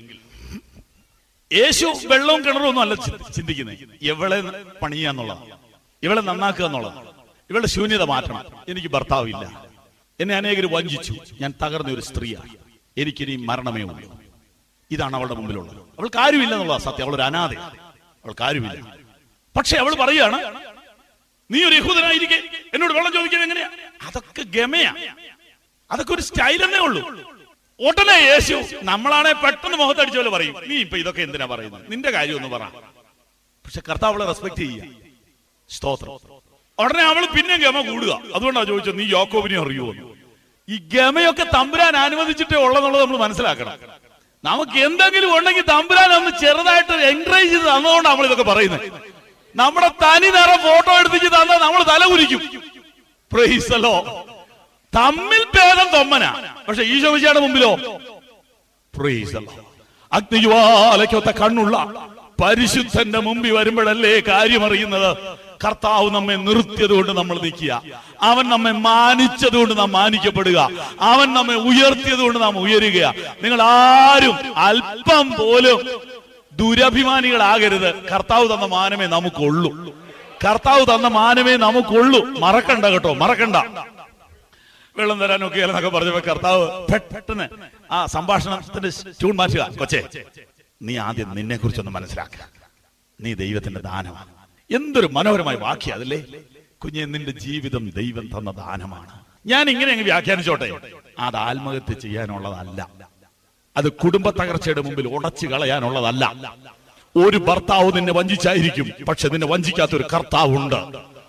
S1: യേശു വെള്ളവും കിണറും ഒന്നും അല്ല ചി- ചിന്തിക്കുന്നത് ഇവളെ പണിയാന്നുള്ളത് ഇവളെ നന്നാക്കുക എന്നുള്ളത് ഇവളുടെ ശൂന്യത മാറ്റണം എനിക്ക് ഭർത്താവില്ല എന്നെ അനേകർ വഞ്ചിച്ചു ഞാൻ തകർന്ന ഒരു സ്ത്രീയാണ് എനിക്കിനി മരണമേ ഉള്ളൂ ഇതാണ് അവളുടെ മുമ്പിലുള്ളത് അവൾക്ക് ആരുമില്ല എന്നുള്ളതാ സത്യം അവളൊരു അനാഥയാണ് അവൾക്ക് ആരുമില്ല പക്ഷെ അവൾ പറയാണ് നീ ഒരു യഹൂദനായിരിക്കെ എന്നോട് വെള്ളം ചോദിക്കാൻ എങ്ങനെയാ അതൊക്കെ ഗമയാ അതൊക്കെ ഒരു സ്റ്റൈൽ എന്നേ ഉള്ളൂ ഉടനെ യേശു നമ്മളാണെ പെട്ടെന്ന് മുഖത്തടിച്ച പോലെ പറയും നീ ഇപ്പൊ ഇതൊക്കെ എന്തിനാ പറയുന്നത് നിന്റെ കാര്യം ഒന്ന് പറ പക്ഷെ കർത്താവ് അവളെ റെസ്പെക്ട് ചെയ്യുക സ്തോത്രം ഉടനെ അവൾ പിന്നെ ഗമ കൂടുക അതുകൊണ്ടാ ചോദിച്ചത് നീ യാക്കോബിനെ അറിയുമോ എന്ന്. ഈ ഗമയൊക്കെ തമ്പുരാൻ അനുവദിച്ചിട്ടേ ഉള്ളതെന്നുള്ളത് നമ്മൾ മനസ്സിലാക്കണം നമുക്ക് എന്തെങ്കിലും ഉണ്ടെങ്കിൽ തമ്പുരാൻ ഒന്ന് ചെറുതായിട്ട് എൻകറേജ് ചെയ്ത് തന്നതുകൊണ്ട് നമ്മൾ ഇതൊക്കെ പറയുന്നത് നമ്മുടെ തനി നിറ ഫോട്ടോ എടുത്തിച്ച് തന്നാൽ നമ്മൾ തല കുരിക്കും പ്രൈസലോ തമ്മിൽ ഭേദം തൊമ്മനാ പക്ഷെ ഈശോമിശിയുടെ മുമ്പിലോ പ്രൈസലോ അഗ്നിജ്വാലയ്ക്കൊത്ത കണ്ണുള്ള പരിശുദ്ധന്റെ മുമ്പിൽ വരുമ്പോഴല്ലേ കാര്യം അറിയുന്നത് കർത്താവ് നമ്മെ നിർത്തിയത് കൊണ്ട് നമ്മൾ നിൽക്കുക അവൻ നമ്മെ മാനിച്ചത് കൊണ്ട് നാം മാനിക്കപ്പെടുക അവൻ നമ്മെ ഉയർത്തിയത് കൊണ്ട് നാം ഉയരുക നിങ്ങൾ ആരും അല്പം പോലും ദുരഭിമാനികളാകരുത് കർത്താവ് തന്ന മാനമേ നമുക്കുള്ളൂ കർത്താവ് തന്ന മാനമേ നമുക്കുള്ളൂ മറക്കണ്ട കേട്ടോ മറക്കണ്ട വെള്ളം തരാനൊക്കെ എന്നൊക്കെ പറഞ്ഞപ്പോ കർത്താവ് പെട്ടെന്ന് ആ സംഭാഷണത്തിന്റെ ട്യൂൺ മാറ്റുക കൊച്ചേ നീ ആദ്യം നിന്നെ കുറിച്ചൊന്ന് മനസ്സിലാക്കുക നീ ദൈവത്തിന്റെ ദാനമാണ് എന്തൊരു മനോഹരമായ വാക്യ അതല്ലേ കുഞ്ഞെ നിന്റെ ജീവിതം ദൈവം തന്ന ദാനമാണ് ഞാൻ ഇങ്ങനെ അങ്ങ് വ്യാഖ്യാനിച്ചോട്ടെ അത് ആത്മഹത്യ ചെയ്യാനുള്ളതല്ല അത് കുടുംബ തകർച്ചയുടെ മുമ്പിൽ ഉടച്ചു കളയാനുള്ളതല്ല ഒരു ഭർത്താവ് നിന്നെ വഞ്ചിച്ചായിരിക്കും പക്ഷെ നിന്നെ വഞ്ചിക്കാത്ത ഒരു കർത്താവുണ്ട്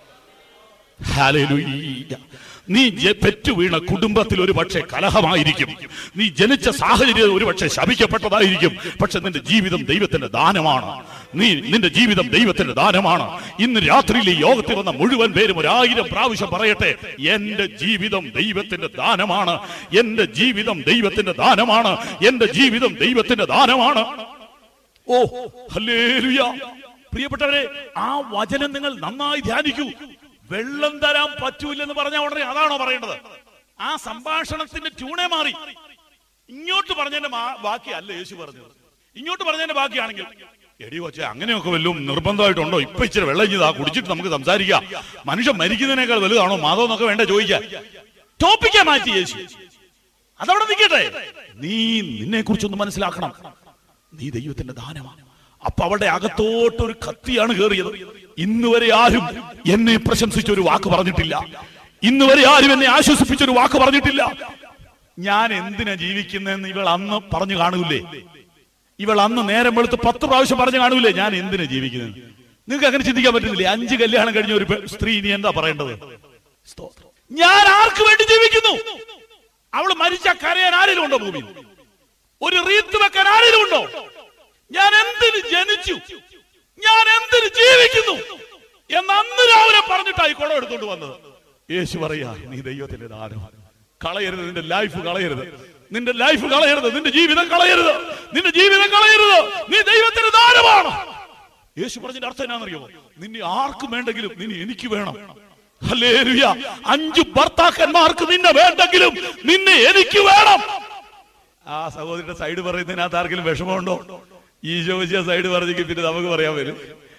S1: ഹല്ലേലൂയ്യ. നീ ജ- പെറ്റു വീണ കുടുംബത്തിൽ ഒരു പക്ഷേ കലഹമായിരിക്കും നീ ജനിച്ച സാഹചര്യം ഒരു പക്ഷേ ശപിക്കപ്പെട്ടതായിരിക്കും പക്ഷെ നിന്റെ ജീവിതം ദൈവത്തിന്റെ ദാനമാണ് നീ നിന്റെ ജീവിതം ദൈവത്തിന്റെ ദാനമാണ് ഇന്ന് രാത്രിയിൽ ഈ യോഗത്തിൽ വന്ന മുഴുവൻ പേരും ഒരായിരം പ്രാവശ്യം പറയട്ടെ എന്റെ ജീവിതം ദൈവത്തിന്റെ ദാനമാണ് എന്റെ ജീവിതം ദൈവത്തിന്റെ ദാനമാണ് എന്റെ ജീവിതം ദൈവത്തിന്റെ ദാനമാണ് ഓ ഹല്ലേലൂയ പ്രിയപ്പെട്ടവരെ ആ വചനം നിങ്ങൾ നന്നായി ധ്യാനിക്കൂ വെള്ളം തരാൻ പറ്റൂലെന്ന് പറഞ്ഞ ഉടനെ അതാണോ പറയേണ്ടത് ആ സംഭാഷണത്തിന്റെ ട്യൂണേ മാറി ഇങ്ങോട്ട് പറഞ്ഞതിന്റെ മാ- ബാക്കിയല്ല യേശു പറഞ്ഞത് ഇങ്ങോട്ട് പറഞ്ഞതിന്റെ ബാക്കിയാണെങ്കിൽ എടി കൊച്ചെ അങ്ങനെയൊക്കെ വല്ലതും നിർബന്ധമായിട്ടുണ്ടോ ഇപ്പൊ ഇച്ചിരി വെള്ളം ചെയ്താ കുടിച്ചിട്ട് നമുക്ക് സംസാരിക്കാം മനുഷ്യൻ മരിക്കുന്നതിനേക്കാൾ വലുതാണോ മാതോ എന്നൊക്കെ വേണ്ട ചോദിക്കാൻ ടോപ്പിക്കാ മാറ്റി യേശു അതവിടെ നിൽക്കട്ടെ നീ നിന്നെ കുറിച്ചൊന്ന് മനസ്സിലാക്കണം നീ ദൈവത്തിന്റെ ദാനമാണ് അപ്പൊ അവളുടെ അകത്തോട്ട് ഒരു കത്തിയാണ് കയറിയത് ഇന്ന് വരെ ആരും എന്നെ പ്രശംസിച്ച ഒരു വാക്ക് പറഞ്ഞിട്ടില്ല ഇന്ന് വരെ ആരും എന്നെ ആശ്വസിപ്പിച്ച ഒരു വാക്ക് പറഞ്ഞിട്ടില്ല ഞാൻ എന്തിനാ ജീവിക്കുന്നതെന്ന് ഇവൾ അന്ന് പറഞ്ഞു കാണൂലേ ഇവൾ അന്ന് നേരം വെളുത്ത് പത്ത് പ്രാവശ്യം പറഞ്ഞു കാണൂലേ ഞാൻ എന്തിനാ ജീവിക്കുന്നത് നിങ്ങൾക്ക് അങ്ങനെ ചിന്തിക്കാൻ പറ്റുന്നില്ലേ അഞ്ച് കല്യാണം കഴിഞ്ഞ ഒരു പെ- സ്ത്രീ ഇനി എന്താ പറയേണ്ടത് സ്തോത്രം. ഞാൻ ആർക്ക് വേണ്ടി ജീവിക്കുന്നു അവൾ മരിച്ച കരയാൻ ആരെങ്കിലും ഉണ്ടോ ഭൂമി ഒരു റീത്ത് വെക്കാൻ ആരെങ്കിലും ഉണ്ടോ ഞാൻ എന്തിന് ജനിച്ചു ഞാൻ എന്തിന് ജീവിക്കുന്നു എന്ന് അന്ന് രാവിലെ പറഞ്ഞിട്ടായി കുളം എടുത്തോണ്ട് വന്നത് യേശു പറയാ നീ ദൈവത്തിന്റെ ദാനം കളയരുത് നിന്റെ ലൈഫ് കളയരുത് നിന്റെ ലൈഫ് കളയരുത് നിന്റെ ജീവിതം കളയരുത് നിന്റെ ജീവിതം കളയരുത് നീ ദൈവത്തിന്റെ ദാനമാണ് യേശു പറഞ്ഞതിന്റെ അർത്ഥം എന്നാണെന്നറിയോ നിന്നെ ആർക്കും വേണ്ടെങ്കിലും നിന്നെ എനിക്ക് വേണം ഹല്ലേലൂയ അഞ്ചു ഭർത്താക്കന്മാർക്ക് നിന്നെ വേണ്ടെങ്കിലും നിന്നെ എനിക്ക് വേണം ആ സഹോദരിയുടെ സൈഡ് പറയുന്നതിനകത്ത് ആർക്കെങ്കിലും വിഷമമുണ്ടോ ഈ ചോദിച്ച സൈഡ് പറഞ്ഞെങ്കിൽ പിന്നെ നമുക്ക് പറയാൻ വരും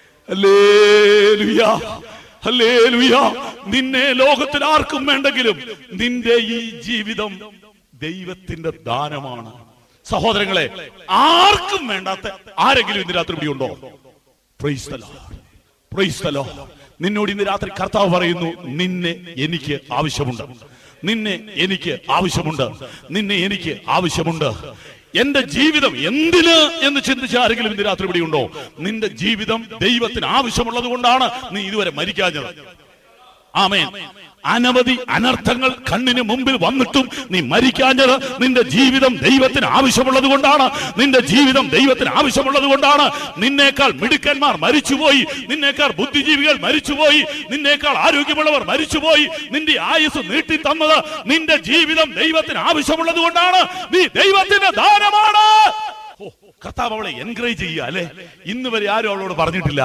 S1: ഹല്ലേലൂയ ഹല്ലേലൂയ നിന്നെ ലോകത്തിൽ ആർക്കും വേണ്ടെങ്കിലും നിന്റെ ഈ ജീവിതം ദൈവത്തിന്റെ ദാനമാണ് സഹോദരങ്ങളെ ആർക്കും വേണ്ടാത്ത ആരെങ്കിലും ഇന്ന് രാത്രി ഇവിടെ ഉണ്ടോ praise the Lord praise the Lord നിന്നോട് ഇന്ന് രാത്രി കർത്താവ് പറയുന്നു നിന്നെ എനിക്ക് ആവശ്യമുണ്ട് നിന്നെ എനിക്ക് ആവശ്യമുണ്ട് നിന്നെ എനിക്ക് ആവശ്യമുണ്ട് എന്റെ ജീവിതം എന്തിന് എന്ന് ചിന്തിച്ച ആരെങ്കിലും ഇന്ന് രാത്രി ഇവിടെ ഉണ്ടോ നിന്റെ ജീവിതം ദൈവത്തിന് ആവശ്യമുള്ളത് കൊണ്ടാണ് നീ ഇതുവരെ മരിക്കാഞ്ഞത് ആമേൻ അനവധി അനർത്ഥങ്ങൾ കണ്ണിന് മുമ്പിൽ വന്നിട്ടും നീ മരിക്കാഞ്ഞത് നിന്റെ ജീവിതം ദൈവത്തിന് ആവശ്യമുള്ളത് കൊണ്ടാണ് നിന്റെ ജീവിതം ദൈവത്തിന് ആവശ്യമുള്ളത് കൊണ്ടാണ് നിന്നേക്കാൾ മിടുക്കന്മാർ മരിച്ചുപോയി നിന്നേക്കാൾ ബുദ്ധിജീവികൾ മരിച്ചുപോയി നിന്നേക്കാൾ ആരോഗ്യമുള്ളവർ മരിച്ചുപോയി നിന്റെ ആയുസ് നീട്ടി തന്നത് നിന്റെ ജീവിതം ദൈവത്തിന് ആവശ്യമുള്ളത് കൊണ്ടാണ് നീ ദൈവത്തിന്റെ ദാനമാണ് ഓ, കർത്താവ് അവളെ എൻകറേജ് ചെയ്യുക അല്ലെ ഇന്ന് വരെ ആരും അവളോട് പറഞ്ഞിട്ടില്ല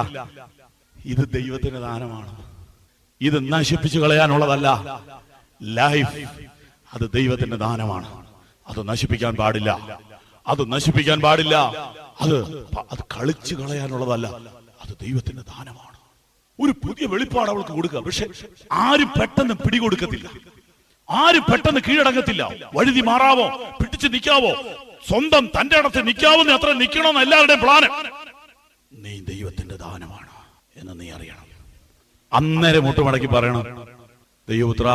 S1: ഇത് ദൈവത്തിന്റെ ദാനമാണ് ഇത് നശിപ്പിച്ചു കളയാനുള്ളതല്ല ലൈഫ് അത് ദൈവത്തിന്റെ ദാനമാണ് അത് നശിപ്പിക്കാൻ പാടില്ല അത് നശിപ്പിക്കാൻ പാടില്ല അത് പ- അത് കളിച്ചു കളയാനുള്ളതല്ല അത് ദൈവത്തിന്റെ ദാനമാണ് ഒരു പുതിയ വെളിപ്പാട് അവൾക്ക് കൊടുക്കുക പക്ഷെ ആരും പെട്ടെന്ന് പിടികൊടുക്കത്തില്ല ആരും പെട്ടെന്ന് കീഴടങ്ങത്തില്ല വഴുതി മാറാവോ പിടിച്ചു നിൽക്കാവോ സ്വന്തം തന്റെ ഇടത്ത് നിൽക്കാവുന്ന അത്ര നിൽക്കണമെന്ന് എല്ലാവരുടെയും പ്ലാന് നീ ദൈവത്തിന്റെ ദാനമാണ് എന്ന് നീ അറിയണം അന്നേരം മുട്ടുമടക്കി പറയണം ദൈവപുത്ര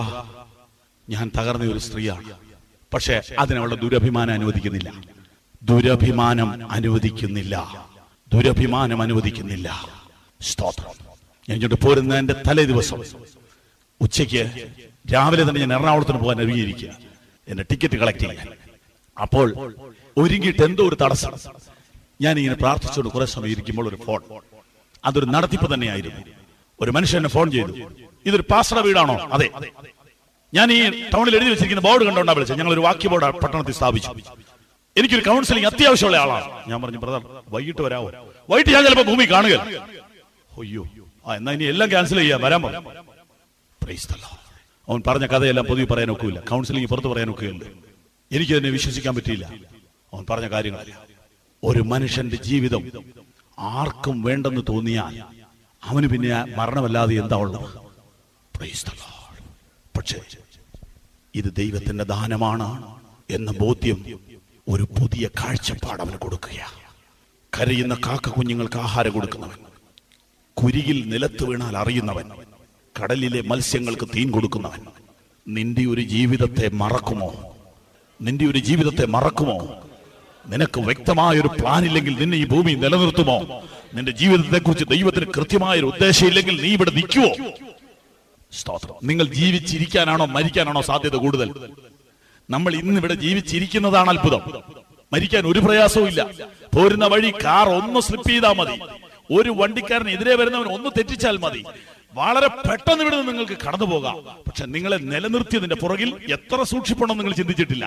S1: ഞാൻ തകർന്ന ഒരു സ്ത്രീയാണ് പക്ഷെ അതിനവളുടെ ദുരഭിമാനം അനുവദിക്കുന്നില്ല ദുരഭിമാനം അനുവദിക്കുന്നില്ല ദുരഭിമാനം അനുവദിക്കുന്നില്ല സ്തോത്രം ഞാൻ ഇങ്ങോട്ട് പോരുന്ന എന്റെ തലേ ദിവസം ഉച്ചയ്ക്ക് രാവിലെ തന്നെ ഞാൻ എറണാകുളത്തിന് പോകാൻ ഒരുങ്ങിയിരിക്കുക എന്റെ ടിക്കറ്റ് കളക്ട് ചെയ്യാൻ അപ്പോൾ ഒരുങ്ങിയിട്ട് എന്തോ ഒരു തടസ്സം ഞാൻ ഇങ്ങനെ പ്രാർത്ഥിച്ചുകൊണ്ട് കുറെ സമയം ഇരിക്കുമ്പോൾ ഒരു ഫോൺ അതൊരു നടത്തിപ്പ് തന്നെയായിരുന്നു ഒരു മനുഷ്യൻ എന്നെ ഫോൺ ചെയ്തു ഇതൊരു പാസ്റ്റർ വീടാണോ അതെ ഞാൻ ഈ ടൗണിൽ എഴുതി വെച്ചിരിക്കുന്ന ബോർഡ് കണ്ടോണ്ടാ വിളിച്ചത് ഞങ്ങൾ ഒരു വാക്യ ബോർഡ് പട്ടണത്തിൽ സ്ഥാപിച്ചു എനിക്കൊരു കൗൺസിലിംഗ് അത്യാവശ്യമുള്ള ആളാണ് ഞാൻ പറഞ്ഞു ബ്രദർ വൈകിട്ട് വരാമോ വൈകിട്ട് ഞാൻ ചിലപ്പോ ഭൂമി കാണുക അയ്യോ ആ എന്നാ ഇനി എല്ലാം ക്യാൻസൽ ചെയ്യാം വരാൻ പറഞ്ഞു Praise the Lord. അവൻ പറഞ്ഞ കഥയെല്ലാം പൊതുവെ പറയാൻ ഒക്കില്ല കൗൺസിലിംഗ് പുറത്ത് പറയാൻ ഒക്കുകയുണ്ട് എനിക്ക് തന്നെ വിശ്വസിക്കാൻ പറ്റിയില്ല അവൻ പറഞ്ഞ കാര്യങ്ങൾ ഒരു മനുഷ്യന്റെ ജീവിതം ആർക്കും വേണ്ടെന്ന് തോന്നിയാൽ അവന് പിന്നെ ആ മരണമല്ലാതെ എന്താ ഉള്ളത് Praise the Lord. പക്ഷേ ഇത് ദൈവത്തിന്റെ ദാനമാണ് എന്ന ബോധ്യം ഒരു പുതിയ കാഴ്ചപ്പാട് അവന് കൊടുക്കുകയാണ് കരയുന്ന കാക്ക കുഞ്ഞുങ്ങൾക്ക് ആഹാരം കൊടുക്കുന്നവൻ കുരിയിൽ നിലത്ത് വീണാൽ അറിയുന്നവൻ കടലിലെ മത്സ്യങ്ങൾക്ക് തീൻ കൊടുക്കുന്നവൻ നിന്റെ ഒരു ജീവിതത്തെ മറക്കുമോ നിന്റെ ഒരു ജീവിതത്തെ മറക്കുമോ നിനക്ക് വ്യക്തമായ ഒരു പ്ലാൻ ഇല്ലെങ്കിൽ നിന്നെ ഈ ഭൂമി നിലനിർത്തുമോ നിന്റെ ജീവിതത്തെ കുറിച്ച് ദൈവത്തിന് കൃത്യമായ ഒരു ഉദ്ദേശം ഇല്ലെങ്കിൽ നീ ഇവിടെ നിൽക്കുവോ സ്തോത്രം നിങ്ങൾ ജീവിച്ചിരിക്കാനാണോ മരിക്കാനാണോ സാധ്യത കൂടുതൽ നമ്മൾ ഇന്ന് ഇവിടെ ജീവിച്ചിരിക്കുന്നതാണ് അത്ഭുതം മരിക്കാൻ ഒരു പ്രയാസവും ഇല്ല പോരുന്ന വഴി കാർ ഒന്ന് സ്ലിപ്പ് ചെയ്താൽ മതി ഒരു വണ്ടിക്കാരൻ എതിരെ വരുന്നവൻ ഒന്ന് തെറ്റിച്ചാൽ മതി വളരെ പെട്ടെന്ന് ഇവിടെ നിന്ന് നിങ്ങൾക്ക് കടന്നു പോകാം പക്ഷെ നിങ്ങളെ നിലനിർത്തിയതിന്റെ പുറകിൽ എത്ര സൂക്ഷിപ്പുണ്ടെന്ന് നിങ്ങൾ ചിന്തിച്ചിട്ടില്ല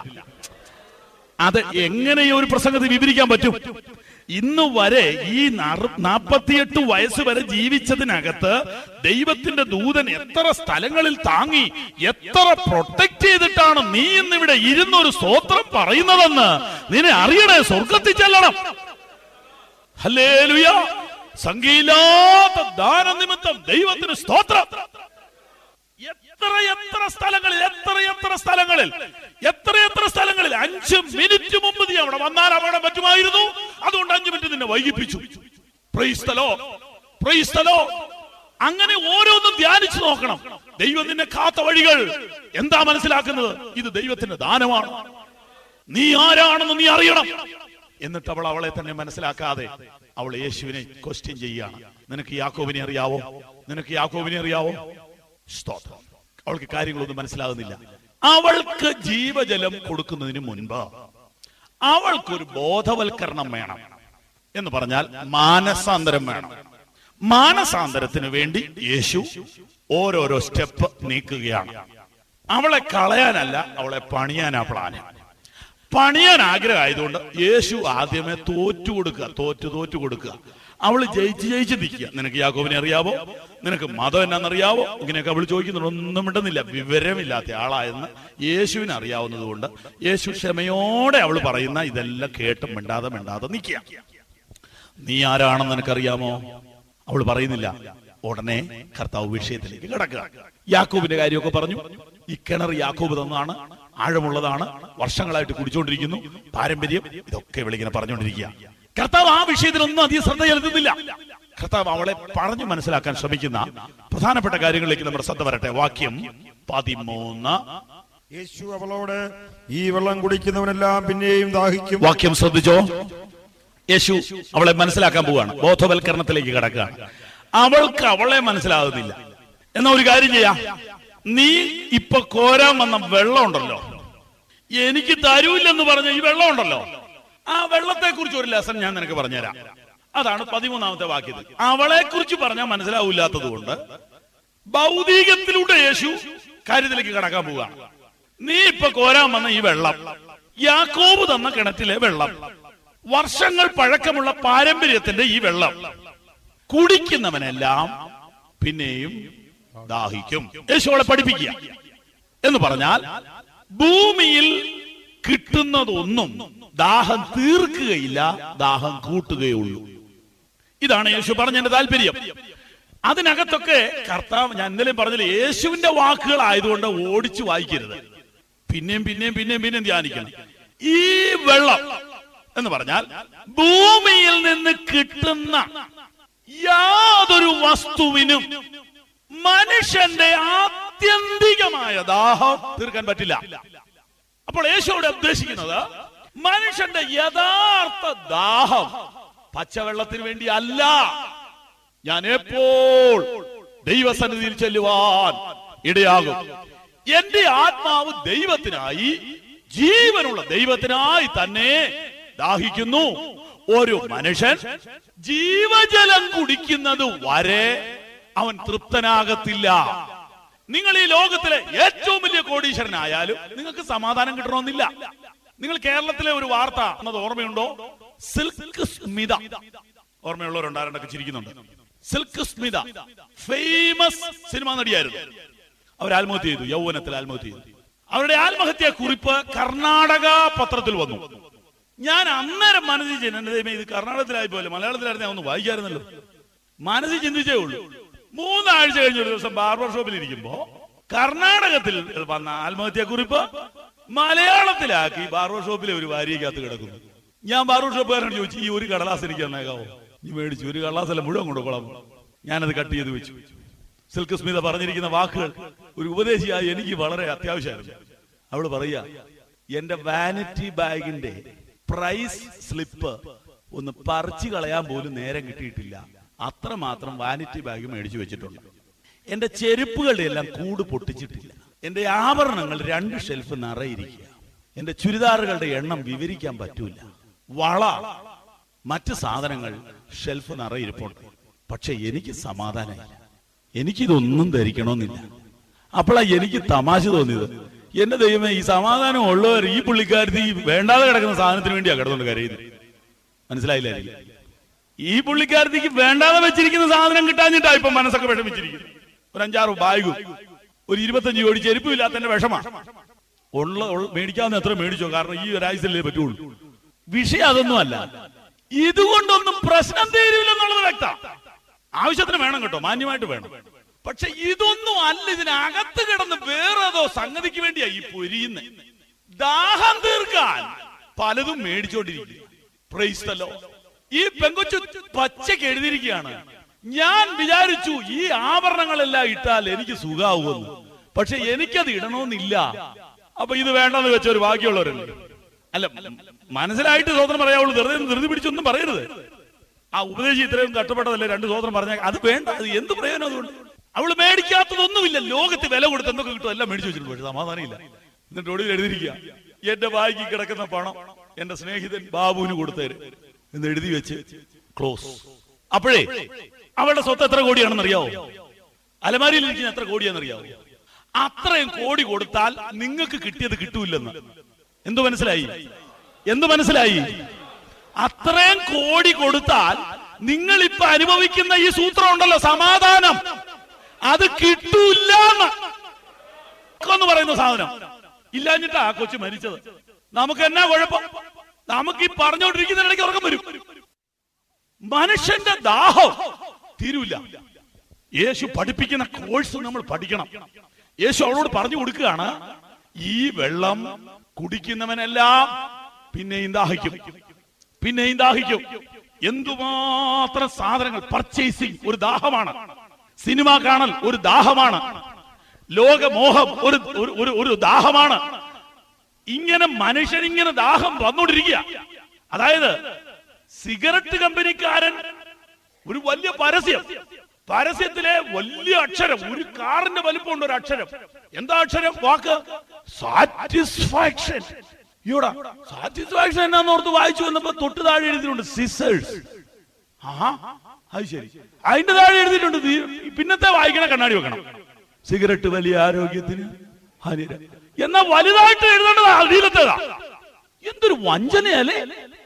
S1: അത് എങ്ങനെ ഈ ഒരു പ്രസംഗത്തിൽ വിവരിക്കാൻ പറ്റും ഇന്ന് വരെ ഈ നറു- നാപ്പത്തിയെട്ട് വയസ്സ് വരെ ജീവിച്ചതിനകത്ത് ദൈവത്തിന്റെ ദൂതൻ എത്ര സ്ഥലങ്ങളിൽ താങ്ങി എത്ര പ്രൊട്ടക്ട് ചെയ്തിട്ടാണ് നീ ഇന്ന് ഇവിടെ ഇരുന്ന് ഒരു സ്തോത്രം പറയുന്നതെന്ന് നിന്നെ അറിയണേ സ്വർഗത്തിൽ ചെല്ലണം ഹല്ലേലൂയ സംഖ്യയില്ലാത്ത ദാനനിമിത്തം ദൈവത്തിന് സ്തോത്രം എത്ര എത്ര സ്ഥലങ്ങളിൽ എത്ര എത്ര സ്ഥലങ്ങളിൽ എത്ര എത്ര സ്ഥലങ്ങളിൽ അഞ്ച് മിനിറ്റ് മുമ്പ് നീ അവിടെ വന്നാൽ അവിടെ പറ്റുമായിരുന്നു അതുകൊണ്ട് അഞ്ചു മിനിറ്റ് നിന്നെ വൈകിപ്പിച്ചു പ്രൈസ്തലോ പ്രൈസ്തലോ അങ്ങനെ ഓരോന്നും ധ്യാനിച്ചു നോക്കണം ദൈവം നിന്നെ കാത്ത വഴികൾ എന്താ മനസ്സിലാക്കുന്നത് ഇത് ദൈവത്തിന്റെ ദാനമാണ് നീ ആരാണെന്ന് നീ അറിയണം എന്നിട്ട് അവൾ അവളെ തന്നെ മനസ്സിലാക്കാതെ അവൾ യേശുവിനെ ക്വസ്റ്റ്യൻ ചെയ്യുകയാണ് നിനക്ക് യാക്കോബിനെ അറിയാവോ നിനക്ക് യാക്കോബിനെ അറിയാവോ സ്തോത്രം അവൾക്ക് കാര്യങ്ങളൊന്നും മനസ്സിലാകുന്നില്ല അവൾക്ക് ജീവജലം കൊടുക്കുന്നതിന് മുൻപ് അവൾക്കൊരു ബോധവൽക്കരണം വേണം എന്ന് പറഞ്ഞാൽ മാനസാന്തരം വേണം മാനസാന്തരത്തിന് വേണ്ടി യേശു ഓരോരോ സ്റ്റെപ്പ് നീക്കുകയാണ് അവളെ കളയാനല്ല അവളെ പണിയാനാ പ്ലാന് പണിയാൻ ആഗ്രഹമായതുകൊണ്ട് യേശു ആദ്യമേ തോറ്റു കൊടുക്കുക തോറ്റു തോറ്റു കൊടുക്കുക അവള് ജയിച്ച് ജയിച്ച് നിൽക്കുക നിനക്ക് യാക്കോബിനെ അറിയാവോ നിനക്ക് മതം എന്നാന്നറിയാവോ ഇങ്ങനെയൊക്കെ അവൾ ചോദിക്കുന്നുണ്ട് ഒന്നും മിണ്ടുന്നില്ല വിവരമില്ലാത്ത ആളായെന്ന് യേശുവിന് അറിയാവുന്നത് കൊണ്ട് യേശു ക്ഷമയോടെ അവൾ പറയുന്ന ഇതെല്ലാം കേട്ട് മിണ്ടാതെ മിണ്ടാതെ നിൽക്കുക നീ ആരാണെന്ന് നിനക്കറിയാമോ അവൾ പറയുന്നില്ല ഉടനെ കർത്താവ് വിഷയത്തിലേക്ക് കിടക്കുക യാക്കോബിന്റെ കാര്യമൊക്കെ പറഞ്ഞു ഈ കിണർ യാക്കോബ് തന്നതാണ് ആഴമുള്ളതാണ് വർഷങ്ങളായിട്ട് കുടിച്ചുകൊണ്ടിരിക്കുന്നു പാരമ്പര്യം ഇതൊക്കെ ഇവളിങ്ങനെ പറഞ്ഞുകൊണ്ടിരിക്കുക കർത്താവ് ആ വിഷയത്തിലൊന്നും അധികം ശ്രദ്ധ ചെലുത്തുന്നില്ല കർത്താവ് അവളെ പറഞ്ഞു മനസ്സിലാക്കാൻ ശ്രമിക്കുന്ന പ്രധാനപ്പെട്ട കാര്യങ്ങളിലേക്ക് നമ്മുടെ ശ്രദ്ധ വരട്ടെ വാക്യം പതിമൂന്ന്
S2: യേശു അവളോട് ഈ വെള്ളം കുടിക്കുന്നവനെല്ലാം പിന്നെയും ദാഹിക്കും
S1: വാക്യം ശ്രദ്ധിച്ചോ യേശു അവളെ മനസ്സിലാക്കാൻ പോവുകയാണ് ബോധവൽക്കരണത്തിലേക്ക് കിടക്കുകയാണ് അവൾക്ക് അവളെ മനസ്സിലാകുന്നില്ല എന്നാ ഒരു കാര്യം ചെയ്യാം നീ ഇപ്പൊ കോരാൻ വന്ന വെള്ളം ഉണ്ടല്ലോ എനിക്ക് തരൂല്ലെന്ന് പറഞ്ഞ ഈ വെള്ളം ഉണ്ടല്ലോ ആ വെള്ളത്തെ കുറിച്ച് ഒരു ലെസൺ ഞാൻ നിനക്ക് പറഞ്ഞുതരാം അതാണ് പതിമൂന്നാമത്തെ വാക്യത്തിൽ അവളെ കുറിച്ച് പറഞ്ഞാൽ മനസ്സിലാവില്ലാത്തത് കൊണ്ട് ഭൗതികത്തിലൂടെ യേശു കാര്യത്തിലേക്ക് കടക്കാൻ പോവുകയാണ് നീ ഇപ്പൊ കോരാൻ വന്ന ഈ വെള്ളം യാക്കോബ് തന്ന കിണറ്റിലെ വെള്ളം വർഷങ്ങൾ പഴക്കമുള്ള പാരമ്പര്യത്തിന്റെ ഈ വെള്ളം കുടിക്കുന്നവനെല്ലാം പിന്നെയും ദാഹിക്കും യേശു അവളെ പഠിപ്പിക്കുക എന്ന് പറഞ്ഞാൽ ഭൂമിയിൽ കിട്ടുന്നതൊന്നും ദാഹം തീർക്കുകയില്ല ദാഹം കൂട്ടുകയുള്ളൂ ഇതാണ് യേശു പറഞ്ഞതിന്റെ താല്പര്യം അതിനകത്തൊക്കെ കർത്താവ് ഞാൻ ഇന്നലെ പറഞ്ഞില്ല യേശുവിന്റെ വാക്കുകൾ ആയതുകൊണ്ട് ഓടിച്ചു വായിക്കരുത് പിന്നെയും പിന്നെയും പിന്നെയും പിന്നെയും ധ്യാനിക്കണം ഈ വെള്ളം എന്ന് പറഞ്ഞാൽ ഭൂമിയിൽ നിന്ന് കിട്ടുന്ന യാതൊരു വസ്തുവിനും മനുഷ്യന്റെ ആത്യന്തികമായ ദാഹം തീർക്കാൻ പറ്റില്ല അപ്പോൾ യേശുവിടെ ഉദ്ദേശിക്കുന്നത് മനുഷ്യന്റെ യഥാർത്ഥ ദാഹം പച്ചവെള്ളത്തിന് വേണ്ടി അല്ല ഞാൻ എപ്പോൾ ദൈവസന്നിധിയിൽ ചെല്ലുവാൻ ഇടയാകും എന്റെ ആത്മാവ് ദൈവത്തിനായി ജീവനുള്ള ദൈവത്തിനായി തന്നെ ദാഹിക്കുന്നു ഒരു മനുഷ്യൻ ജീവജലം കുടിക്കുന്നത് വരെ അവൻ തൃപ്തനാകത്തില്ല നിങ്ങൾ ഈ ലോകത്തിലെ ഏറ്റവും വലിയ കോടീശ്വരനായാലും നിങ്ങൾക്ക് സമാധാനം കിട്ടണമെന്നില്ല നിങ്ങൾ കേരളത്തിലെ ഒരു വാർത്ത എന്നത് ഓർമ്മയുണ്ടോ സിൽക്ക് സ്മിത ഓർമ്മയുള്ളവരുണ്ടാരണ്ടൊക്കെ ചിരിക്കുന്നുണ്ട് സിൽക്ക് സ്മിത ഫേമസ് സിനിമാ നടിയായിരുന്നു അവർ ആത്മഹത്യ ചെയ്തു യൗവനത്തിൽ ആത്മഹത്യ ചെയ്തു അവരുടെ ആത്മഹത്യ കുറിപ്പ് കർണാടക പത്രത്തിൽ വന്നു ഞാൻ അന്നേരം മനസ്സിൽ ചെയ്യുന്നു എന്റെ ദൈവമേ ഇത് കർണാടകത്തിലായി പോലെ മലയാളത്തിലായിരുന്നു ഞാൻ ഒന്ന് വായിക്കായിരുന്നല്ലോ മനസ്സിൽ ചിന്തിച്ചേ ഉള്ളൂ മൂന്നാഴ്ച കഴിഞ്ഞ ഒരു ദിവസം ബാർബർ ഷോപ്പിൽ ഇരിക്കുമ്പോ കർണാടകത്തിൽ വന്ന ആത്മഹത്യ കുറിപ്പ് മലയാളത്തിലാക്കി ബാർബർ ഷോപ്പിലെ ഒരു വാരികക്കകത്ത് കിടക്കുന്നു ഞാൻ ബാർബർ ഷോപ്പുകാരനോട് ചോദിച്ചു ഈ ഒരു കടലാസ് എനിക്ക് തന്നേക്കാവോ നീ മേടിച്ചു ഒരു കടലാസല്ല മുഴുവൻ കൊണ്ടുപോകണം ഞാനത് കട്ട് ചെയ്ത് വെച്ചു സിൽക്ക് സ്മിത പറഞ്ഞിരിക്കുന്ന വാക്കുകൾ ഒരു ഉപദേശിയായി എനിക്ക് വളരെ അത്യാവശ്യമായിരുന്നു അവള് പറയാ എന്റെ വാനിറ്റി ബാഗിന്റെ പ്രൈസ് സ്ലിപ്പ് ഒന്ന് പറിച്ചു കളയാൻ പോലും നേരം കിട്ടിയിട്ടില്ല അത്രമാത്രം വാനിറ്റി ബാഗ് മേടിച്ചു വെച്ചിട്ടുണ്ട് എന്റെ ചെരുപ്പുകളുടെ എല്ലാം കൂട് പൊട്ടിച്ചിട്ടില്ല എന്റെ ആഭരണങ്ങൾ രണ്ട് ഷെൽഫ് നിറയിരിക്കുക എന്റെ ചുരിദാറുകളുടെ എണ്ണം വിവരിക്കാൻ പറ്റൂല വള മറ്റ് സാധനങ്ങൾ ഷെൽഫ് നിറയിരിപ്പുണ്ട് പക്ഷെ എനിക്ക് സമാധാനമില്ല എനിക്കിതൊന്നും ധരിക്കണമെന്നില്ല അപ്പോഴാ എനിക്ക് തമാശ തോന്നിയത് എന്റെ ദൈവമേ ഈ സമാധാനം ഉള്ളവർ ഈ പുള്ളിക്കാരത്തി ഈ വേണ്ടാതെ കിടക്കുന്ന സാധനത്തിന് വേണ്ടിയാ കിടന്നുകൊണ്ട് കരയുന്നത് മനസ്സിലായില്ലായിരിക്കും ഈ പുള്ളിക്കാരത്തിക്ക് വേണ്ടാതെ വെച്ചിരിക്കുന്ന സാധനം കിട്ടാഞ്ഞിട്ടാ ഇപ്പൊ മനസ്സൊക്കെ വിഷമിച്ചിരിക്കുന്നത് ഒരു അഞ്ചാറ് ബാഗും ഒരു ഇരുപത്തഞ്ച് കോടി ചെരുപ്പും ഇല്ലാത്തതിന്റെ വിഷമാ ഉള്ള ഉള്ള- മേടിക്കാവുന്ന എത്ര മേടിച്ചോ കാരണം ഈ ഒരാഴ്ചയല്ലേ പറ്റുള്ളൂ വിഷയം അതൊന്നും അല്ല ഇതുകൊണ്ടൊന്നും പ്രശ്നം തീരുവില്ലെന്നുള്ളത് വ്യക്ത ആവശ്യത്തിന് വേണം കേട്ടോ മാന്യമായിട്ട് വേണം പക്ഷെ ഇതൊന്നും അല്ല ഇതിനകത്ത് കിടന്ന് വേറെ ഏതോ സംഗതിക്ക് വേണ്ടിയാ ഈ പൊരിയുന്നത് ദാഹം തീർക്കാൻ പലതും മേടിച്ചോണ്ടിരിക്കുക പ്രൈസ്തല്ലോ ഈ പെങ്കൊച്ചു പച്ചക്ക് എഴുതിയിരിക്കുകയാണ് ഞാൻ വിചാരിച്ചു ഈ ആഭരണങ്ങളെല്ലാം ഇട്ടാൽ എനിക്ക് സുഖാവുമെന്ന് പക്ഷെ എനിക്കത് ഇടണമെന്നില്ല അപ്പൊ ഇത് വേണ്ടെന്ന് വെച്ച ഒരു ബാക്കിയുള്ളവരുണ്ട് അല്ല മനസ്സിലായിട്ട് സ്വതന്ത്രം പറയാവുള്ളൂ വെറുതെ ഒന്ന് ധൃതി പിടിച്ചൊന്നും പറയരുത് ആ ഉപദേശി ഇത്രയും കഷ്ടപ്പെട്ടതല്ലേ രണ്ട് സ്വതന്ത്രം പറഞ്ഞാൽ അത് വേണ്ട അത് എന്ത് പ്രയോജനം അതുകൊണ്ട് അവള് മേടിക്കാത്തതൊന്നുമില്ല ലോകത്ത് വില കൊടുത്ത് എന്തൊക്കെ കിട്ടും എല്ലാം മേടിച്ചു വെച്ചിട്ടുണ്ട് പക്ഷെ സമാധാനമില്ല എന്നിട്ട് ഒടുവിൽ എഴുതിയിരിക്കുക എന്റെ ബാഗിൽ കിടക്കുന്ന പണം എന്റെ സ്നേഹിതൻ ബാബുവിന് കൊടുത്തേര് എന്ന് എഴുതി വെച്ച് ക്ലോസ് അപ്പോഴേ അവളുടെ സ്വത്ത് എത്ര കോടിയാണെന്ന് അറിയാവോ അലമാരിയിൽ ഇരിക്കുന്ന എത്ര കോടിയാണെന്നറിയാവോ അത്രയും കോടി കൊടുത്താൽ നിങ്ങൾക്ക് കിട്ടിയത് കിട്ടൂലെന്ന് എന്തു മനസ്സിലായി എന്തു മനസ്സിലായി അത്രയും കോടി കൊടുത്താൽ നിങ്ങൾ ഇപ്പൊ അനുഭവിക്കുന്ന ഈ സൂത്രം ഉണ്ടല്ലോ സമാധാനം അത് കിട്ടൂല്ല എന്ന് പറയുന്ന സാധനം ഇല്ലാഞ്ഞിട്ടാ ആ കൊച്ചു മരിച്ചത് നമുക്ക് എന്നാ കുഴപ്പം നമുക്ക് ഈ പറഞ്ഞുകൊണ്ടിരിക്കുന്നതിനിടയ്ക്ക് ഉറക്കം വരും മനുഷ്യന്റെ ദാഹം തീരൂല യേശു പഠിപ്പിക്കുന്ന കോഴ്സ് നമ്മൾ പഠിക്കണം യേശു അവളോട് പറഞ്ഞു കൊടുക്കുകയാണ് ഈ വെള്ളം കുടിക്കുന്നവനെല്ലാം പിന്നെയും ദാഹിക്കും പിന്നെയും ദാഹിക്കും എന്തുമാത്രം സാധനങ്ങൾ പർച്ചേസിങ് ഒരു ദാഹമാണ് സിനിമ കാണൽ ഒരു ദാഹമാണ് ലോകമോഹം ഒരു ഒരു- ഒരു ഒരു ദാഹമാണ് ഇങ്ങനെ മനുഷ്യൻ ഇങ്ങനെ ദാഹം വന്നുകൊണ്ടിരിക്കുക അതായത് സിഗരറ്റ് കമ്പനിക്കാരൻ ഒരു വലിയ പരസ്യം പരസ്യത്തിലെ വലിയ അക്ഷരം ഒരു കാറിന്റെ വലിപ്പമുണ്ട് ഒരു അക്ഷരം എന്താ അക്ഷരം വാക്ക് സാറ്റിസ്ഫാക്ഷൻ ഇവിടെ സാറ്റിസ്ഫാക്ഷൻ എന്നാന്ന് ഓർത്ത് വായിച്ചു വന്നപ്പോ തൊട്ട് താഴെ എഴുതിയിട്ടുണ്ട് സിസേഴ്സ് ആഹാ അത് ശരി അതിന്റെ താഴെ എഴുതിയിട്ടുണ്ട് നീ- പിന്നത്തെ വായിക്കണ കണ്ണാടി വെക്കണം സിഗരറ്റ് വലിയ ആരോഗ്യത്തിന് ഹാനികരം എന്നാ വലുതായിട്ട് എഴുതേണ്ടത് അടിയിലത്തേതാ എന്തൊരു വഞ്ചനയല്ലേ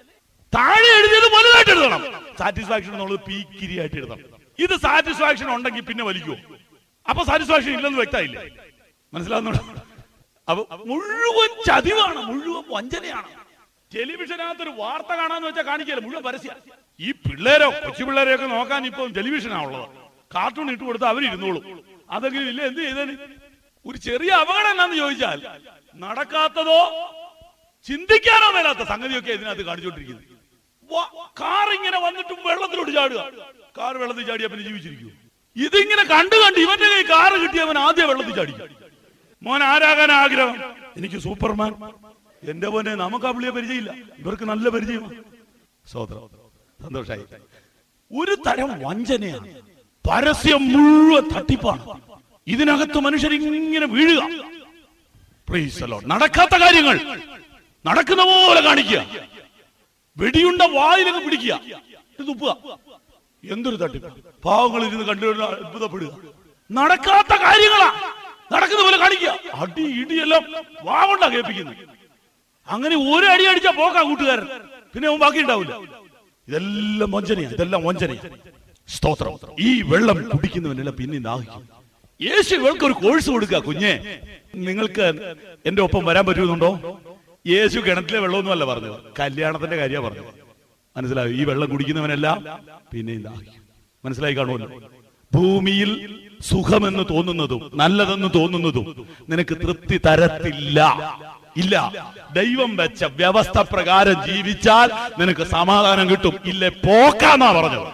S1: താഴെ എഴുതിയത് വലുതായിട്ട് എഴുതണം സാറ്റിസ്ഫാക്ഷൻ എന്നുള്ളത് പീക്കിരിയായിട്ട് എഴുതണം ഇത് സാറ്റിസ്ഫാക്ഷൻ ഉണ്ടെങ്കിൽ പിന്നെ വലിക്കുമോ അപ്പൊ സാറ്റിസ്ഫാക്ഷൻ ഇല്ലെന്ന് വ്യക്തമായില്ലേ മനസ്സിലാവുന്നുണ്ടോ അപ്പൊ മുഴുവൻ ചതിവാണ് മുഴുവൻ വഞ്ചനയാണ് ടെലിവിഷനകത്ത് ഒരു വാർത്ത കാണാന്ന് വെച്ചാൽ കാണിക്കല മുഴുവൻ പരസ്യ ഈ പിള്ളേരോ കൊച്ചു പിള്ളേരെയൊക്കെ നോക്കാൻ ഇപ്പൊ ടെലിവിഷനാ ഉള്ളത് കാർട്ടൂൺ ഇട്ട് കൊടുത്ത് അവരിരുന്നോളും അതെങ്കിലും ഇല്ല എന്ത് ചെയ്തേന് ഒരു ചെറിയ അപകടം എന്നാന്ന് ചോദിച്ചാൽ നടക്കാത്തതോ ചിന്തിക്കാനോ മേലാത്ത സംഗതിയൊക്കെ ഇതിനകത്ത് കാണിച്ചുകൊണ്ടിരിക്കുന്നത് വ- കാർ ഇങ്ങനെ വന്നിട്ടും വെള്ളത്തിലോട്ട് ചാടുക കാർ വെള്ളത്തിൽ ചാടിയാ പിന്നെ ജീവിച്ചിരിക്കൂ ഇതിങ്ങനെ കണ്ടു കണ്ട് ഇവന്റെ കൈ കാറ് കിട്ടിയവൻ ആദ്യം വെള്ളത്തിൽ ചാടി മോൻ ആരാകാൻ ആഗ്രഹം എനിക്ക് സൂപ്പർമാൻ എന്റെ മോനെ നമുക്ക് ആ പുള്ളിയെ പരിചയമില്ല ഇവർക്ക് നല്ല പരിചയമാണ് സോദരം സന്തോഷായി ഒരു തരം വഞ്ചനയാണ് പരസ്യം മുഴുവൻ തട്ടിപ്പാണ് ഇതിനകത്ത് മനുഷ്യർ ഇങ്ങനെ വീഴുക Praise the Lord. നടക്കാത്ത കാര്യങ്ങൾ നടക്കുന്ന പോലെ കാണിക്കുക വെടിയുണ്ട വായിലങ്ങ് പിടിക്കുക ഇത് തുപ്പുക എന്തൊരു തട്ടിപ്പ് പാവങ്ങൾ ഇരുന്ന് കണ്ടു അത്ഭുതപ്പെടുക നടക്കാത്ത കാര്യങ്ങളാ നടക്കുന്ന പോലെ കാണിക്കുക അടി ഇടിയെല്ലാം വാകൊണ്ടാ കേൾപ്പിക്കുന്നത് അങ്ങനെ ഒരു അടി അടിച്ചാ പോക്കാ കൂട്ടുകാരൻ പിന്നെ അവൻ ബാക്കി ഉണ്ടാവില്ല ഇതെല്ലാം വഞ്ചനയാ ഇതെല്ലാം വഞ്ചനയാ സ്തോത്രം ഈ വെള്ളം കുടിക്കുന്നവനെല്ലാം പിന്നെ ദാഹിക്കും യേശു ഇവൾക്ക് ഒരു കോഴ്സ് കൊടുക്കുക കുഞ്ഞെ നിങ്ങൾക്ക് എന്റെ ഒപ്പം വരാൻ പറ്റുന്നുണ്ടോ യേശു കിണറ്റിലെ വെള്ളമൊന്നുമല്ല പറഞ്ഞത് കല്യാണത്തിന്റെ കാര്യമാണ് പറഞ്ഞത് മനസ്സിലായോ ഈ വെള്ളം കുടിക്കുന്നവനെല്ലാം പിന്നെയും ദാഹിക്കും മനസ്സിലായി കാണുമല്ലോ ഭൂമിയിൽ സുഖമെന്ന് തോന്നുന്നതും നല്ലതെന്ന് തോന്നുന്നതും നിനക്ക് തൃപ്തി തരത്തില്ല ഇല്ല ദൈവം വെച്ച വ്യവസ്ഥ പ്രകാരം ജീവിച്ചാൽ നിനക്ക് സമാധാനം കിട്ടും ഇല്ലേ പോക്കാന്നാ പറഞ്ഞത്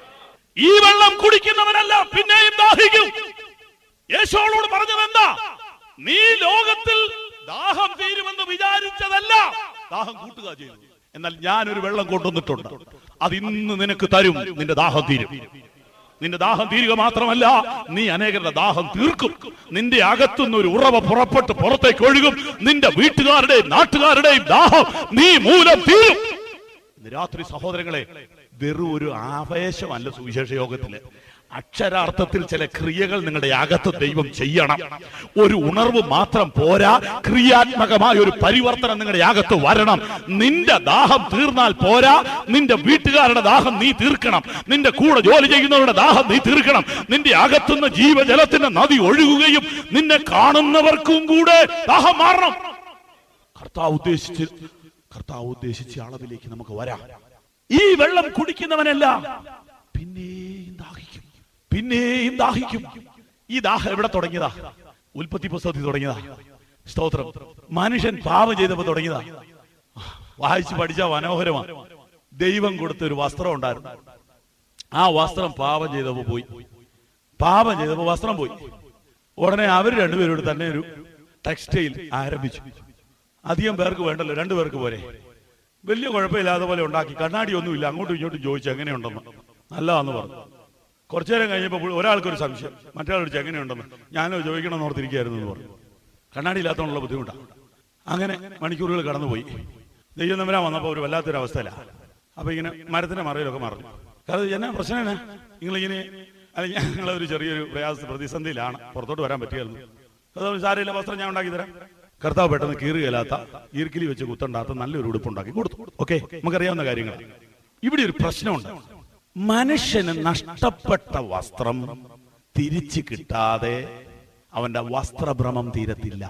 S1: ഈ വെള്ളം കുടിക്കുന്നവനല്ല പിന്നെയും ദാഹിക്കും യേശോളോട് പറഞ്ഞത് എന്താ നീ ലോകത്തിൽ ദാഹം തീരുമെന്ന് വിചാരിച്ചതല്ല ദാഹം കൂട്ടുക ചെയ്തു എന്നാൽ ഞാൻ ഒരു വെള്ളം കൊണ്ടുവന്നിട്ടുണ്ട് അത് ഇന്ന് നിനക്ക് തരും നിന്റെ ദാഹം തീരും നിന്റെ ദാഹം തീരുക മാത്രമല്ല നീ അനേകരുടെ ദാഹം തീർക്കും നിന്റെ അകത്തുനിന്ന് ഒരു ഉറവ പുറപ്പെട്ട് പുറത്തേക്ക് ഒഴുകും നിന്റെ വീട്ടുകാരുടെയും നാട്ടുകാരുടെയും ദാഹം നീ മൂലം തീരും ഇന്ന് രാത്രി സഹോദരങ്ങളെ വെറും ഒരു ആവേശമല്ല സുവിശേഷ യോഗത്തില് അക്ഷരാർത്ഥത്തിൽ ചില ക്രിയകൾ നിങ്ങളുടെ അകത്ത് ദൈവം ചെയ്യണം ഒരു ഉണർവ് മാത്രം പോരാ ക്രിയാത്മകമായ ഒരു പരിവർത്തനം നിങ്ങളുടെ അകത്ത് വരണം നിന്റെ ദാഹം തീർന്നാൽ പോരാ നിന്റെ വീട്ടുകാരുടെ ദാഹം നീ തീർക്കണം നിന്റെ കൂടെ ജോലി ചെയ്യുന്നവരുടെ ദാഹം നീ തീർക്കണം നിന്റെ അകത്തുനിന്ന് ജീവജലത്തിന്റെ നദി ഒഴുകുകയും നിന്നെ കാണുന്നവർക്കും കൂടെ ദാഹം മാറണം കർത്താവ് ഉദ്ദേശിച്ച് കർത്താവ് ഉദ്ദേശിച്ച അളവിലേക്ക് നമുക്ക് വരാം ഈ വെള്ളം കുടിക്കുന്നവനല്ല പിന്നെയും ദാഹിക്കും പിന്നെയും ദാഹിക്കും ഈ ദാഹം എവിടെ തുടങ്ങിയതാ ഉൽപ്പത്തി പുസ്തകത്തിൽ തുടങ്ങിയതാ സ്തോത്രം മനുഷ്യൻ പാപം ചെയ്തപ്പോ തുടങ്ങിയതാ വായിച്ച് പഠിച്ച മനോഹരമാണ് ദൈവം കൊടുത്ത ഒരു വസ്ത്രം ഉണ്ടായിരുന്നു ആ വസ്ത്രം പാപം ചെയ്തപ്പോ പോയി പാപം ചെയ്തപ്പോ വസ്ത്രം പോയി ഉടനെ അവർ രണ്ടുപേരോട് തന്നെ ഒരു ടെക്സ്റ്റൈൽ ആരംഭിച്ചു അധികം പേർക്ക് വേണ്ടല്ലോ രണ്ടു പേർക്ക് പോരെ വലിയ കുഴപ്പമില്ലാതെ പോലെ ഉണ്ടാക്കി കണ്ണാടിയൊന്നുമില്ല അങ്ങോട്ടും ഇങ്ങോട്ടും ചോദിച്ചു എങ്ങനെയുണ്ടെന്ന് നല്ലതാന്ന് പറഞ്ഞു കുറച്ചു നേരം കഴിഞ്ഞപ്പോൾ പുള്ളി- ഒരാൾക്കൊരു സംശയം മറ്റേ ചോദിച്ചു എങ്ങനെയുണ്ടെന്ന് ഞാനോ ചോദിക്കണം ഓർത്തിരിക്കുകയായിരുന്നു എന്ന് പറഞ്ഞു കണ്ണാടി ഇല്ലാത്തതുകൊണ്ടുള്ള ബുദ്ധിമുട്ടാണ് അങ്ങനെ മണിക്കൂറുകൾ കടന്നുപോയി ദൈവം നമ്പരാൻ വന്നപ്പോൾ ഒരു വല്ലാത്തൊരു അവസ്ഥയിലാണ് അപ്പൊ ഇങ്ങനെ മരത്തിന്റെ മറയിലൊക്കെ മറഞ്ഞു കാരണം എന്നാ പ്രശ്നം എന്നാ നിങ്ങളിങ്ങനെ അല്ല ഞങ്ങളൊരു ചെറിയൊരു പ്രയാസ പ്രതിസന്ധിയിലാണ് പുറത്തോട്ട് വരാൻ പറ്റിയായിരുന്നു അതുകൊണ്ട് സാരമില്ല വസ്ത്രം ഞാൻ ഉണ്ടാക്കി തരാം കർത്താവ് പെട്ടെന്ന് കീറുകയില്ലാത്ത ഈർക്കിലി വെച്ച് കുത്തണ്ടാത്ത നല്ലൊരു ഉടുപ്പുണ്ടാക്കി കൊടുത്തു ഓക്കെ നമുക്കറിയാവുന്ന കാര്യങ്ങൾ ഇവിടെ ഒരു പ്രശ്നമുണ്ട് മനുഷ്യന് നഷ്ടപ്പെട്ട വസ്ത്രം തിരിച്ചു കിട്ടാതെ അവന്റെ വസ്ത്രഭ്രമം തീരത്തില്ല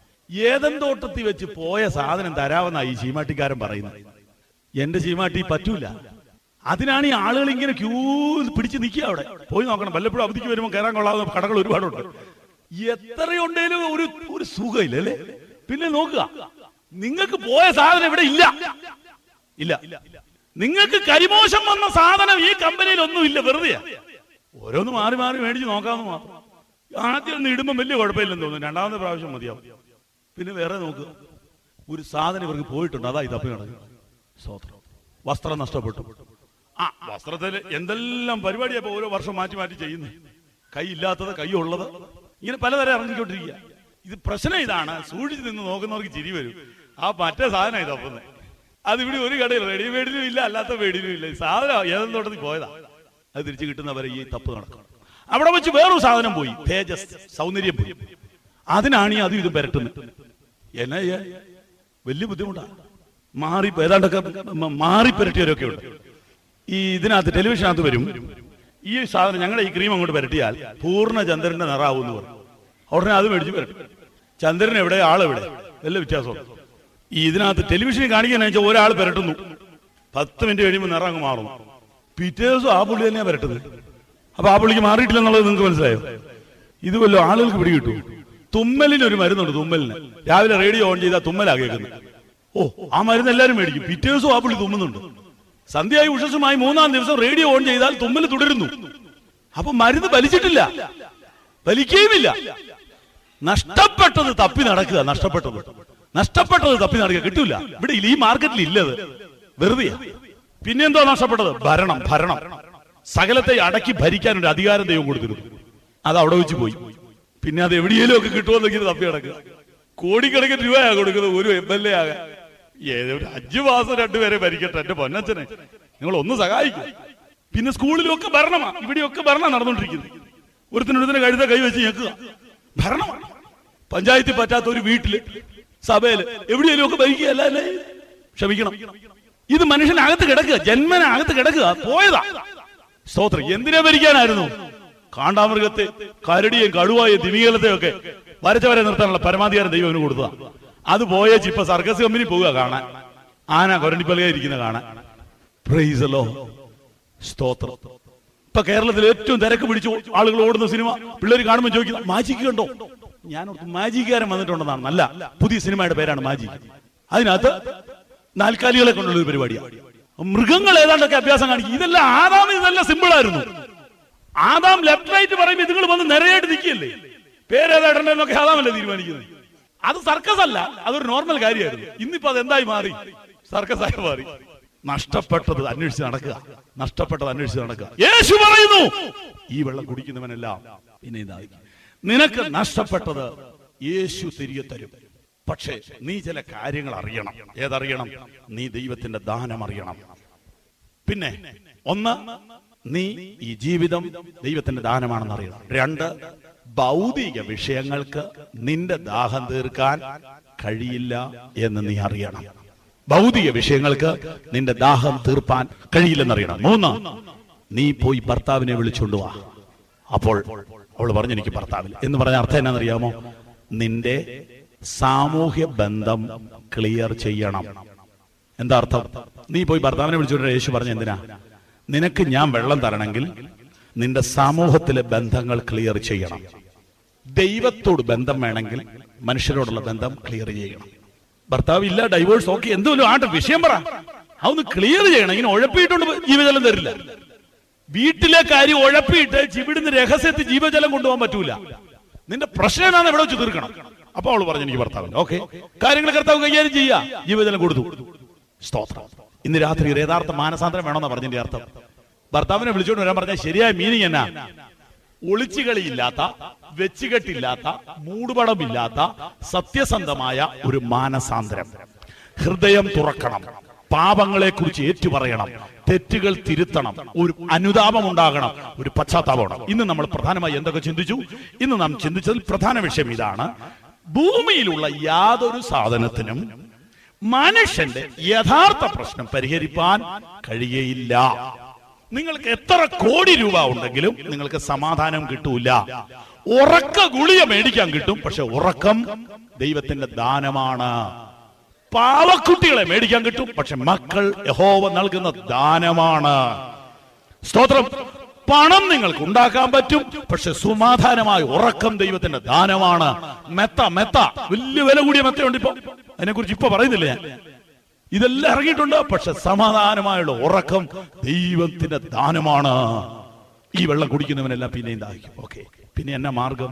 S1: ഏതൻ തോട്ടത്തിൽ വെച്ച് പോയ സാധനം തരാമെന്നാണ് ഈ ചീമാട്ടിക്കാരൻ പറയുന്നത് എന്റെ ചീമാട്ടി പറ്റൂല അതിനാണ് ഈ ആളുകൾ ഇങ്ങനെ ക്യൂ പിടിച്ച് നിൽക്കുക അവിടെ പോയി നോക്കണം വല്ലപ്പോഴും അവധിക്ക് വരുമ്പോൾ കയറാൻ കൊള്ളാവുന്ന കടകൾ ഒരുപാടുണ്ട് എത്രയുണ്ടേലും ഒരു ഒരു സുഖമില്ല അല്ലേ പിന്നെ നോക്കുക നിങ്ങൾക്ക് പോയ സാധനം ഇവിടെ ഇല്ല ഇല്ല നിങ്ങൾക്ക് കരിമോശം വന്ന സാധനം ഈ കമ്പനിയിൽ ഒന്നുമില്ല വെറുതെ ഓരോന്ന് മാറി മാറി മേടിച്ച് നോക്കാമെന്ന് മാത്രം ആദ്യം ഒന്ന് ഇടുമ്പോൾ വലിയ കുഴപ്പമില്ലെന്ന് തോന്നുന്നു രണ്ടാമത്തെ പ്രാവശ്യം മതിയാവും പിന്നെ വേറെ നോക്കുക ഒരു സാധനം ഇവർക്ക് പോയിട്ടുണ്ട് അതാ ഈ തപ്പി നടക്കുന്നത് സ്വത്രം വസ്ത്രം നഷ്ടപ്പെട്ടു ആ വസ്ത്രത്തിൽ എന്തെല്ലാം പരിപാടിയാ ഇപ്പൊ ഓരോ വർഷം മാറ്റി മാറ്റി ചെയ്യുന്നത് കൈ ഇല്ലാത്തത് കൈ ഉള്ളത് ഇങ്ങനെ പലതരം ഇറങ്ങിക്കൊണ്ടിരിക്കുക ഇത് പ്രശ്നം ഇതാണ് സൂക്ഷിച്ച് നിന്ന് നോക്കുന്നവർക്ക് ചിരി വരും ആ മറ്റേ സാധനം ഇത് തപ്പുന്നത് അതിവിടെ ഒരു കടയിൽ റെഡിമെയ്ഡിലും ഇല്ല അല്ലാത്ത മേടിലും ഇല്ല ഈ സാധനം ഏതെങ്കിലും തോട്ടത്തിൽ പോയതാ അത് തിരിച്ചു കിട്ടുന്നവരെ ഈ തപ്പ് നടക്കും അവിടെ വെച്ച് വേറൊരു സാധനം പോയി തേജസ് സൗന്ദര്യം പോയി അതിനാണ് ഈ അതും ഇത് പരട്ടുന്നത് എന്നാ ചെയ്യാ? വലിയ ബുദ്ധിമുട്ടാ മാറി ഏതാണ്ടൊക്കെ മ- മാറി പുരട്ടിയവരൊക്കെ ഉണ്ട് ഈ ഇതിനകത്ത് ടെലിവിഷനകത്ത് വരും ഈ സാധനം ഞങ്ങളുടെ ഈ ക്രീം അങ്ങോട്ട് പുരട്ടിയാൽ പൂർണ്ണ ചന്ദ്രന്റെ നിറാവും എന്ന് പറയും ഉടനെ അത് മേടിച്ച് പുരട്ടും ചന്ദ്രൻ എവിടെ ആളെവിടെ വല്ല വ്യത്യാസം ഈ ഇതിനകത്ത് ടെലിവിഷനിൽ കാണിക്കാൻ വെച്ചാൽ ഒരാൾ പുരട്ടുന്നു പത്ത് മിനിറ്റ് കഴിയുമ്പോൾ നിറം അങ്ങ് മാറുന്നു പിറ്റേ ദിവസം ആ പുള്ളി തന്നെയാ പുരട്ടുന്നത് അപ്പൊ ആ പുള്ളിക്ക് മാറിയിട്ടില്ലെന്നുള്ളത് നിങ്ങൾക്ക് മനസ്സിലായോ ഇത് വല്ലോ ആളുകൾക്ക് പിടികിട്ടു തുമ്മലിന് ഒരു മരുന്നുണ്ട് തുമ്മലിന് രാവിലെ റേഡിയോ ഓൺ ചെയ്താൽ തുമ്മലാ കേൾക്കുന്നത് ഓ ആ മരുന്ന് എല്ലാവരും മേടിക്കും പിറ്റേ ദിവസം ആ പുള്ളി തുമ്മുന്നുണ്ട് സന്ധ്യയായി ഉഷസുമായി മൂന്നാം ദിവസം റേഡിയോ ഓൺ ചെയ്താൽ തുമ്മൽ തുടരുന്നു അപ്പൊ മരുന്ന് വലിച്ചിട്ടില്ല വലിക്കുകയുമില്ല നഷ്ടപ്പെട്ടത് തപ്പി നടക്കുക നഷ്ടപ്പെട്ടത് നഷ്ടപ്പെട്ടത് തപ്പി നടക്കുക കിട്ടൂല ഇവിടെ ഇല്ല ഈ മാർക്കറ്റിൽ ഇല്ലത് വെറുതെ പിന്നെന്തോ നഷ്ടപ്പെട്ടത് ഭരണം ഭരണം സകലത്തെ അടക്കി ഭരിക്കാൻ ഒരു അധികാരം ദൈവം കൊടുത്തിരുന്നു അത് അവിടെ വെച്ച് പോയി പിന്നെ അത് എവിടെയെങ്കിലും ഒക്കെ കിട്ടുമെന്നൊക്കെ ഇത് തപ്പി നടക്കുക കോടിക്കണക്കിന് രൂപയാ കൊടുക്കുന്നത് ഒരു എം എൽ എ ആകാൻ ഏതോ ഒരു അഞ്ചു മാസം രണ്ടുപേരെ ഭരിക്കട്ടെ എന്റെ പൊന്നച്ചനെ നിങ്ങൾ ഒന്ന് സഹായിക്കും പിന്നെ സ്കൂളിലൊക്കെ ഭരണമാ ഇവിടെയൊക്കെ ഭരണം നടന്നുകൊണ്ടിരിക്കുന്നത് ഒരുത്തിനൊരുത്തിന് കഴുത കൈവച്ച് ഞെക്കുക ഭരണമാണ് പഞ്ചായത്തിൽ പറ്റാത്ത ഒരു വീട്ടില് സഭയില് എവിടെയെങ്കിലും ഒക്കെ ഭരിക്കുകയല്ല അല്ലേ ക്ഷമിക്കണം ഇത് മനുഷ്യനകത്ത് കിടക്കുക ജന്മനകത്ത് കിടക്കുക പോയതാ സ്തോത്രം എന്തിനെ ഭരിക്കാനായിരുന്നു കാണ്ടാമൃഗത്തെ കരടിയും കടുവായും തിമികലത്തെയും ഒക്കെ വരച്ച വരെ നിർത്താനുള്ള പരമാധികാരം ദൈവം കൊടുത്തതാ അത് പോയേച്ച് ഇപ്പൊ സർക്കസ് കമ്പനി പോവുക കാണാൻ ആന കൊരണ്ടിപ്പലക ഇരിക്കുന്ന കാണാൻ പ്രൈസലോ സ്തോത്രം ഇപ്പൊ കേരളത്തിൽ ഏറ്റവും തിരക്ക് പിടിച്ച് ആളുകൾ ഓടുന്ന സിനിമ പിള്ളേർ കാണുമ്പോൾ ചോദിക്കുന്നു മാജിക്ക് കണ്ടോ ഞാൻ ഓർത്തു മാജിക്കാരൻ വന്നിട്ടുണ്ടെന്നാണ് അല്ല പുതിയ സിനിമയുടെ പേരാണ് മാജിക് അതിനകത്ത് നാൽക്കാലികളെ കൊണ്ടുള്ള ഒരു പരിപാടിയാണ് മൃഗങ്ങൾ ഏതാണ്ടൊക്കെ അഭ്യാസം കാണിക്കും ഇതെല്ലാം ആദാം ഇതെല്ലാം സിമ്പിൾ ആയിരുന്നു ആദാം ലെഫ്റ്റ് റൈറ്റ് പറയുമ്പോൾ ഇതുങ്ങൾ വന്ന് നിറയായിട്ട് നിൽക്കുകയല്ലേ പേരേതാ ഇടണ്ടെന്നൊക്കെ ആദാമല്ലേ തീരുമാനിക്കുന്നത് അത് സർക്കസ് അല്ല അതൊരു നോർമൽ കാര്യമായിരുന്നു ഇന്നിപ്പോ അത് എന്തായി മാറി സർക്കസ് ആയി മാറി നഷ്ടപ്പെട്ടത് അന്വേഷിച്ച് നടക്കുക നഷ്ടപ്പെട്ടത് അന്വേഷിച്ച് നടക്കുക യേശു പറയുന്നു ഈ വെള്ളം കുടിക്കുന്നവനെല്ലാം പിന്നെ ഇതാ നിനക്ക് നഷ്ടപ്പെട്ടത് യേശു തിരികെ തരും പക്ഷേ നീ ചില കാര്യങ്ങൾ അറിയണം ഏതറിയണം നീ ദൈവത്തിന്റെ ദാനം അറിയണം പിന്നെ ഒന്ന് നീ ഈ ജീവിതം ദൈവത്തിന്റെ ദാനമാണെന്ന് അറിയണം രണ്ട് ഭൗതിക വിഷയങ്ങൾക്ക് നിന്റെ ദാഹം തീർക്കാൻ കഴിയില്ല എന്ന് നീ അറിയണം ഭൗതിക വിഷയങ്ങൾക്ക് നിന്റെ ദാഹം തീർപ്പാൻ കഴിയില്ലെന്നറിയണം മൂന്ന് നീ പോയി ഭർത്താവിനെ വിളിച്ചുകൊണ്ട് വാ അപ്പോൾ അവൾ പറഞ്ഞു എനിക്ക് ഭർത്താവിൽ എന്ന് പറഞ്ഞ അർത്ഥം എന്നാണെന്നറിയാമോ നിന്റെ സാമൂഹ്യ ബന്ധം ക്ലിയർ ചെയ്യണം എന്താ അർത്ഥം നീ പോയി ഭർത്താവിനെ വിളിച്ചുകൊണ്ട് യേശു പറഞ്ഞ എന്തിനാ നിനക്ക് ഞാൻ വെള്ളം തരണമെങ്കിൽ നിന്റെ സമൂഹത്തിലെ ബന്ധങ്ങൾ ക്ലിയർ ചെയ്യണം ദൈവത്തോട് ബന്ധം വേണമെങ്കിൽ മനുഷ്യരോടുള്ള ബന്ധം ക്ലിയർ ചെയ്യണം ഭർത്താവ് ഇല്ല ഡൈവോഴ്സ് ഓക്കെ എന്തുമല്ലോ ആട്ടെ വിഷയം പറ അതൊന്ന് ക്ലിയർ ചെയ്യണം ഇങ്ങനെ ഉഴപ്പിയിട്ടുണ്ട് ജീവജലം തരില്ല വീട്ടിലെ കാര്യം ഉഴപ്പിയിട്ട് ഇവിടുന്ന് രഹസ്യത്തിൽ ജീവജലം കൊണ്ടുപോകാൻ പറ്റൂല നിന്റെ പ്രശ്നം എന്നാണ് എവിടെ വെച്ച് തീർക്കണം അപ്പൊ അവള് പറഞ്ഞു എനിക്ക് ഭർത്താവില്ല ഓക്കെ കാര്യങ്ങൾ കർത്താവ് കൈകാര്യം ചെയ്യാ ജീവജലം കൊടുത്തു സ്തോത്രം ഇന്ന് രാത്രി ഒരു യഥാർത്ഥ മാനസാന്തരം വേണമെന്നാ പറഞ്ഞതിന്റെ അർത്ഥം ഭർത്താവിനെ വിളിച്ചോണ്ട് വരാൻ പറഞ്ഞ ശരിയായ മീനിങ് എന്നാ ഒളിച്ചുകളിയില്ലാത്ത വെച്ചുകെട്ടില്ലാത്ത മൂടുപടമില്ലാത്ത സത്യസന്ധമായ ഒരു മാനസാന്തരം ഹൃദയം തുറക്കണം പാപങ്ങളെ കുറിച്ച് ഏറ്റുപറയണം തെറ്റുകൾ തിരുത്തണം ഒരു അനുതാപം ഉണ്ടാകണം ഒരു പശ്ചാത്താപം ഇന്ന് നമ്മൾ പ്രധാനമായി എന്തൊക്കെ ചിന്തിച്ചു ഇന്ന് നാം ചിന്തിച്ചതിൽ പ്രധാന വിഷയം ഇതാണ് ഭൂമിയിലുള്ള യാതൊരു സാധനത്തിനും മനുഷ്യന്റെ യഥാർത്ഥ പ്രശ്നം പരിഹരിപ്പാൻ കഴിയയില്ല നിങ്ങൾക്ക് എത്ര കോടി രൂപ ഉണ്ടെങ്കിലും നിങ്ങൾക്ക് സമാധാനം കിട്ടൂല ഉറക്ക ഗുളിക മേടിക്കാൻ കിട്ടും പക്ഷെ ഉറക്കം ദൈവത്തിന്റെ ദാനമാണ് പാവക്കുട്ടികളെ മേടിക്കാൻ കിട്ടും പക്ഷെ മക്കൾ യഹോവ നൽകുന്ന ദാനമാണ് സ്തോത്രം പണം നിങ്ങൾക്ക് ഉണ്ടാക്കാൻ പറ്റും പക്ഷെ സമാധാനമായ ഉറക്കം ദൈവത്തിന്റെ ദാനമാണ് മെത്ത മെത്ത വലിയ വില കൂടിയ മെത്തയുണ്ട് ഇപ്പൊ അതിനെക്കുറിച്ച് ഇപ്പൊ പറയുന്നില്ല ഞാൻ ഇതെല്ലാം ഇറങ്ങിയിട്ടുണ്ട് പക്ഷെ സമാധാനമായുള്ള ഉറക്കം ദൈവത്തിന്റെ ദാനമാണ് ഈ വെള്ളം കുടിക്കുന്നവനെല്ലാം പിന്നെയും ദാഹിക്കും ഓക്കെ പിന്നെ എന്നാ മാർഗം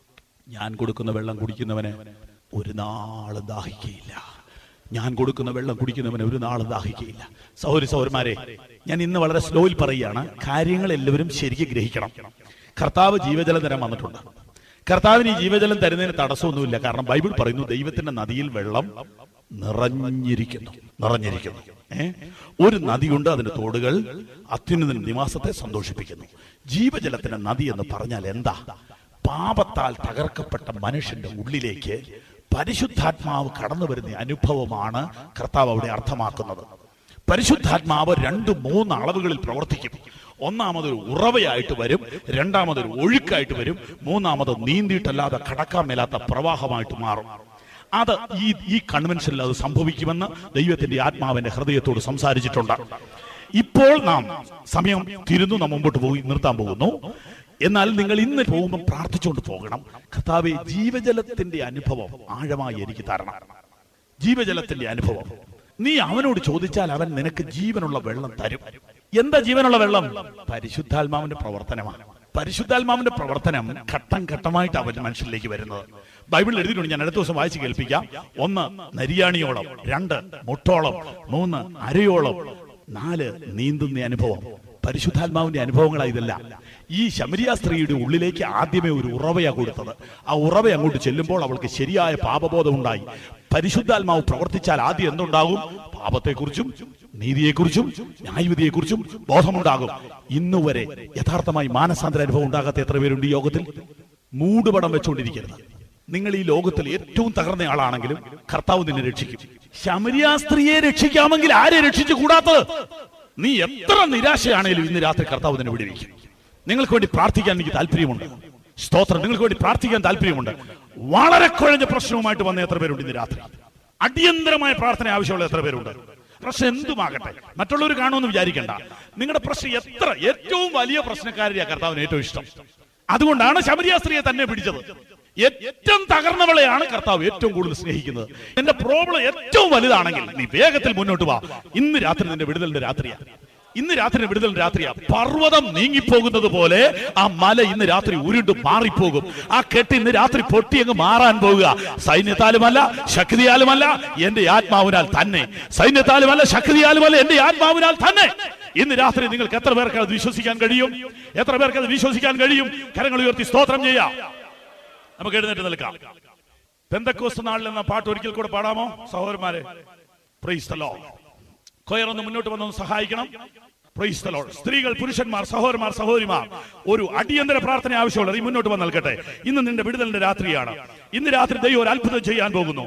S1: ഞാൻ കൊടുക്കുന്ന വെള്ളം കുടിക്കുന്നവന് ഒരു നാള് ദാഹിക്കയില്ല ഞാൻ കൊടുക്കുന്ന വെള്ളം കുടിക്കുന്നവന് ഒരു നാള് ദാഹിക്കയില്ല സഹോദരി സഹോദരന്മാരെ ഞാൻ ഇന്ന് വളരെ സ്ലോയിൽ പറയുകയാണ് കാര്യങ്ങൾ എല്ലാവരും ശരിക്ക് ഗ്രഹിക്കണം കർത്താവ് ജീവജലം തരാൻ വന്നിട്ടുണ്ട് കർത്താവിന് ഈ ജീവജലം തരുന്നതിന് തടസ്സമൊന്നുമില്ല കാരണം ബൈബിൾ പറയുന്നു ദൈവത്തിന്റെ നദിയിൽ വെള്ളം നിറഞ്ഞിരിക്കുന്നു നിറഞ്ഞിരിക്കുന്നു ഏ ഒരു നദിയുണ്ട് അതിന്റെ തോടുകൾ അത്യുന്നതൻ നിവാസത്തെ സന്തോഷിപ്പിക്കുന്നു ജീവജലത്തിന്റെ നദി എന്ന് പറഞ്ഞാൽ എന്താ പാപത്താൽ തകർക്കപ്പെട്ട മനുഷ്യന്റെ ഉള്ളിലേക്ക് പരിശുദ്ധാത്മാവ് കടന്നു വരുന്ന അനുഭവമാണ് കർത്താവ് അവിടെ അർത്ഥമാക്കുന്നത് പരിശുദ്ധാത്മാവ് രണ്ട് മൂന്ന് അളവുകളിൽ പ്രവർത്തിക്കും ഒന്നാമതൊരു ഉറവയായിട്ട് വരും രണ്ടാമതൊരു ഒഴുക്കായിട്ട് വരും മൂന്നാമത് നീന്തിയിട്ടല്ലാതെ കടക്കാൻ മേലാത്ത പ്രവാഹമായിട്ട് മാറും അത് ഈ ഈ കൺവെൻഷനിൽ അത് സംഭവിക്കുമെന്ന് ദൈവത്തിന്റെ ആത്മാവിന്റെ ഹൃദയത്തോട് സംസാരിച്ചിട്ടുണ്ട് ഇപ്പോൾ നാം സമയം തിരുന്നു നാം മുമ്പോട്ട് പോയി നിർത്താൻ പോകുന്നു എന്നാൽ നിങ്ങൾ ഇന്ന് പോകുമ്പോൾ പ്രാർത്ഥിച്ചുകൊണ്ട് പോകണം കർത്താവെ ജീവജലത്തിന്റെ അനുഭവം ആഴമായി എനിക്ക് തരണം ജീവജലത്തിന്റെ അനുഭവം നീ അവനോട് ചോദിച്ചാൽ അവൻ നിനക്ക് ജീവനുള്ള വെള്ളം തരും എന്താ ജീവനുള്ള വെള്ളം പരിശുദ്ധാത്മാവിന്റെ പ്രവർത്തനമാണ് പരിശുദ്ധാത്മാവിന്റെ പ്രവർത്തനം ഘട്ടം ഘട്ടമായിട്ട് അവൻ മനുഷ്യരിലേക്ക് വരുന്നത് ബൈബിളിൽ എഴുതിയിട്ടുണ്ട് ഞാൻ അടുത്ത ദിവസം വായിച്ച് കേൾപ്പിക്കാം ഒന്ന് നരിയാണിയോളം രണ്ട് മുട്ടോളം മൂന്ന് അരയോളം നാല് നീന്തുന്ന അനുഭവം പരിശുദ്ധാത്മാവിന്റെ അനുഭവങ്ങളാണ് ഇതല്ല ഈ ശമരിയ സ്ത്രീയുടെ ഉള്ളിലേക്ക് ആദ്യമേ ഒരു ഉറവയാ കൊടുത്തത് ആ ഉറവ അങ്ങോട്ട് ചെല്ലുമ്പോൾ അവൾക്ക് ശരിയായ പാപബോധം ഉണ്ടായി പരിശുദ്ധാത്മാവ് പ്രവർത്തിച്ചാൽ ആദ്യം എന്തുണ്ടാകും പാപത്തെക്കുറിച്ചും നീതിയെക്കുറിച്ചും ന്യായവിധിയെക്കുറിച്ചും ബോധമുണ്ടാകും ഇന്നുവരെ യഥാർത്ഥമായി മാനസാന്തര അനുഭവം ഉണ്ടാകാത്ത എത്ര പേരുണ്ട് ഈ യോഗത്തിൽ മൂടുപടം വെച്ചുകൊണ്ടിരിക്കരുത് നിങ്ങൾ ഈ ലോകത്തിൽ ഏറ്റവും തകർന്ന ആളാണെങ്കിലും കർത്താവ് നിന്നെ രക്ഷിക്കും ശമരിയ സ്ത്രീയെ രക്ഷിക്കാമെങ്കിൽ ആരെ രക്ഷിച്ചു കൂടാത്തത് നീ എത്ര നിരാശയാണേലും ഇന്ന് രാത്രി കർത്താവ് നിന്നെ വിടുവിക്കും നിങ്ങൾക്ക് വേണ്ടി പ്രാർത്ഥിക്കാൻ എനിക്ക് താല്പര്യമുണ്ട് സ്തോത്രം നിങ്ങൾക്ക് വേണ്ടി പ്രാർത്ഥിക്കാൻ താല്പര്യമുണ്ട് വളരെ കുഴഞ്ഞ പ്രശ്നവുമായിട്ട് വന്ന എത്ര പേരുണ്ട് ഇന്ന് രാത്രി അടിയന്തരമായ പ്രാർത്ഥന ആവശ്യമുള്ള എത്ര പേരുണ്ട് പ്രശ്നം എന്തുമാകട്ടെ മറ്റുള്ളവർ കാണുമെന്ന് വിചാരിക്കണ്ട നിങ്ങളുടെ പ്രശ്നം എത്ര ഏറ്റവും വലിയ പ്രശ്നക്കാരിയാ കർത്താവിന് ഏറ്റവും ഇഷ്ടം അതുകൊണ്ടാണ് ശബരിയ സ്ത്രീയെ തന്നെ പിടിച്ചത് ഏറ്റവും തകർന്നവളെയാണ് കർത്താവ് ഏറ്റവും കൂടുതൽ സ്നേഹിക്കുന്നത് എന്റെ പ്രോബ്ലം ഏറ്റവും വലുതാണെങ്കിൽ നീ വേഗത്തിൽ മുന്നോട്ട് വാ ഇന്ന് രാത്രി നിന്റെ വിടുതലിന്റെ രാത്രിയാ ഇന്ന് രാത്രി വിടുതൽ രാത്രിയാ പർവ്വതം നീങ്ങിപ്പോകുന്നത് പോലെ ആ മല ഇന്ന് രാത്രി ഉരുണ്ട് മാറിപ്പോകും ആ കെട്ട് ഇന്ന് രാത്രി പൊട്ടി അങ്ങ് മാറാൻ പോകുക സൈന്യത്താലുമല്ല ശക്തിയാലുമല്ല എന്റെ ആത്മാവിനാൽ തന്നെ സൈന്യത്താലുമല്ല ശക്തിയാലുമല്ല എന്റെ ആത്മാവിനാൽ തന്നെ ഇന്ന് രാത്രി നിങ്ങൾക്ക് എത്ര പേർക്ക് അത് വിശ്വസിക്കാൻ കഴിയും എത്ര പേർക്ക് അത് വിശ്വസിക്കാൻ കഴിയും കരങ്ങൾ ഉയർത്തി സ്തോത്രം ചെയ്യാം നമുക്ക് എഴുന്നേറ്റ് നിൽക്കാം പെന്തക്കോസ് നാളിൽ എന്ന പാട്ട് ഒരിക്കൽ കൂടെ പാടാമോ സഹോദരന്മാരെ പ്രൈസ് ദ ലോർഡ് കൊയർ ഒന്ന് മുന്നോട്ട് വന്നൊന്ന് സഹായിക്കണം പ്രൈസ് ദ ലോർഡ് സ്ത്രീകൾ പുരുഷന്മാർ സഹോദരന്മാർ സഹോദരിമാർ ഒരു അടിയന്തര പ്രാർത്ഥന ആവശ്യമുള്ളത് ഈ മുന്നോട്ട് വന്ന് നിൽക്കട്ടെ ഇന്ന് നിന്റെ വിടുതലിന്റെ രാത്രിയാണ് ഇന്ന് രാത്രി ദൈവം ഒരു അത്ഭുതം ചെയ്യാൻ പോകുന്നു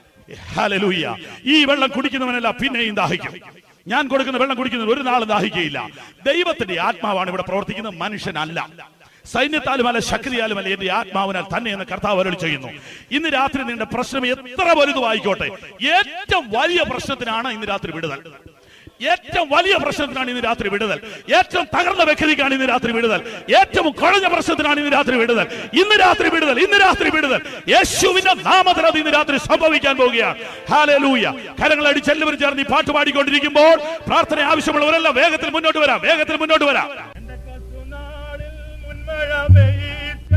S1: ഹല്ലേലൂയ ഈ വെള്ളം കുടിക്കുന്നവനല്ല പിന്നെയും ദാഹിക്കും ഞാൻ കൊടുക്കുന്ന വെള്ളം കുടിക്കുന്നവൻ ഒരു നാൾ ദാഹിക്കുകയില്ല ദൈവത്തിന്റെ ആത്മാവാണ് ഇവിടെ പ്രവർത്തിക്കുന്നത് മനുഷ്യനല്ല സൈന്യത്താലുമല്ല ശക്തിയാലുമല്ല എന്റെ ആത്മാവിനാൽ തന്നെ എന്ന് കർത്താവ് അരുളി ചെയ്യുന്നു ഇന്ന് രാത്രി നിന്റെ പ്രശ്നം എത്ര വലുതുമായിക്കോട്ടെ ഏറ്റവും വലിയ പ്രശ്നത്തിനാണ് ഇന്ന് രാത്രി വിടുതൽ ഏറ്റവും വലിയ പ്രശ്നത്തിനാണ് ഇന്ന് രാത്രി വിടുതൽ ഏറ്റവും തകർന്ന വ്യക്തിക്കാണ് ഇന്ന് രാത്രി വിടുതൽ ഏറ്റവും കുഴഞ്ഞ പ്രശ്നത്തിനാണ് ഇന്ന് രാത്രി വിടുതൽ ഇന്ന് രാത്രി വിടുതൽ ഇന്ന് രാത്രി വിടുതൽ യേശുവിന്റെ നാമത്തിൽ അത് ഇന്ന് രാത്രി സംഭവിക്കാൻ പോവുകയാണ് ഹാലൂയ കരങ്ങൾ അടിച്ച് എല്ലാവരും ചേർന്ന് ഈ പാട്ട് പാടിക്കൊണ്ടിരിക്കുമ്പോൾ പ്രാർത്ഥന ആവശ്യമുള്ളവരെല്ലാം വേഗത്തിൽ മുന്നോട്ട് വരാം വേഗത്തിൽ മുന്നോട്ട് വരാം
S3: എന്റെ കൊച്ചുനാളിൽ മുൻമഴ പെയ്യിച്ച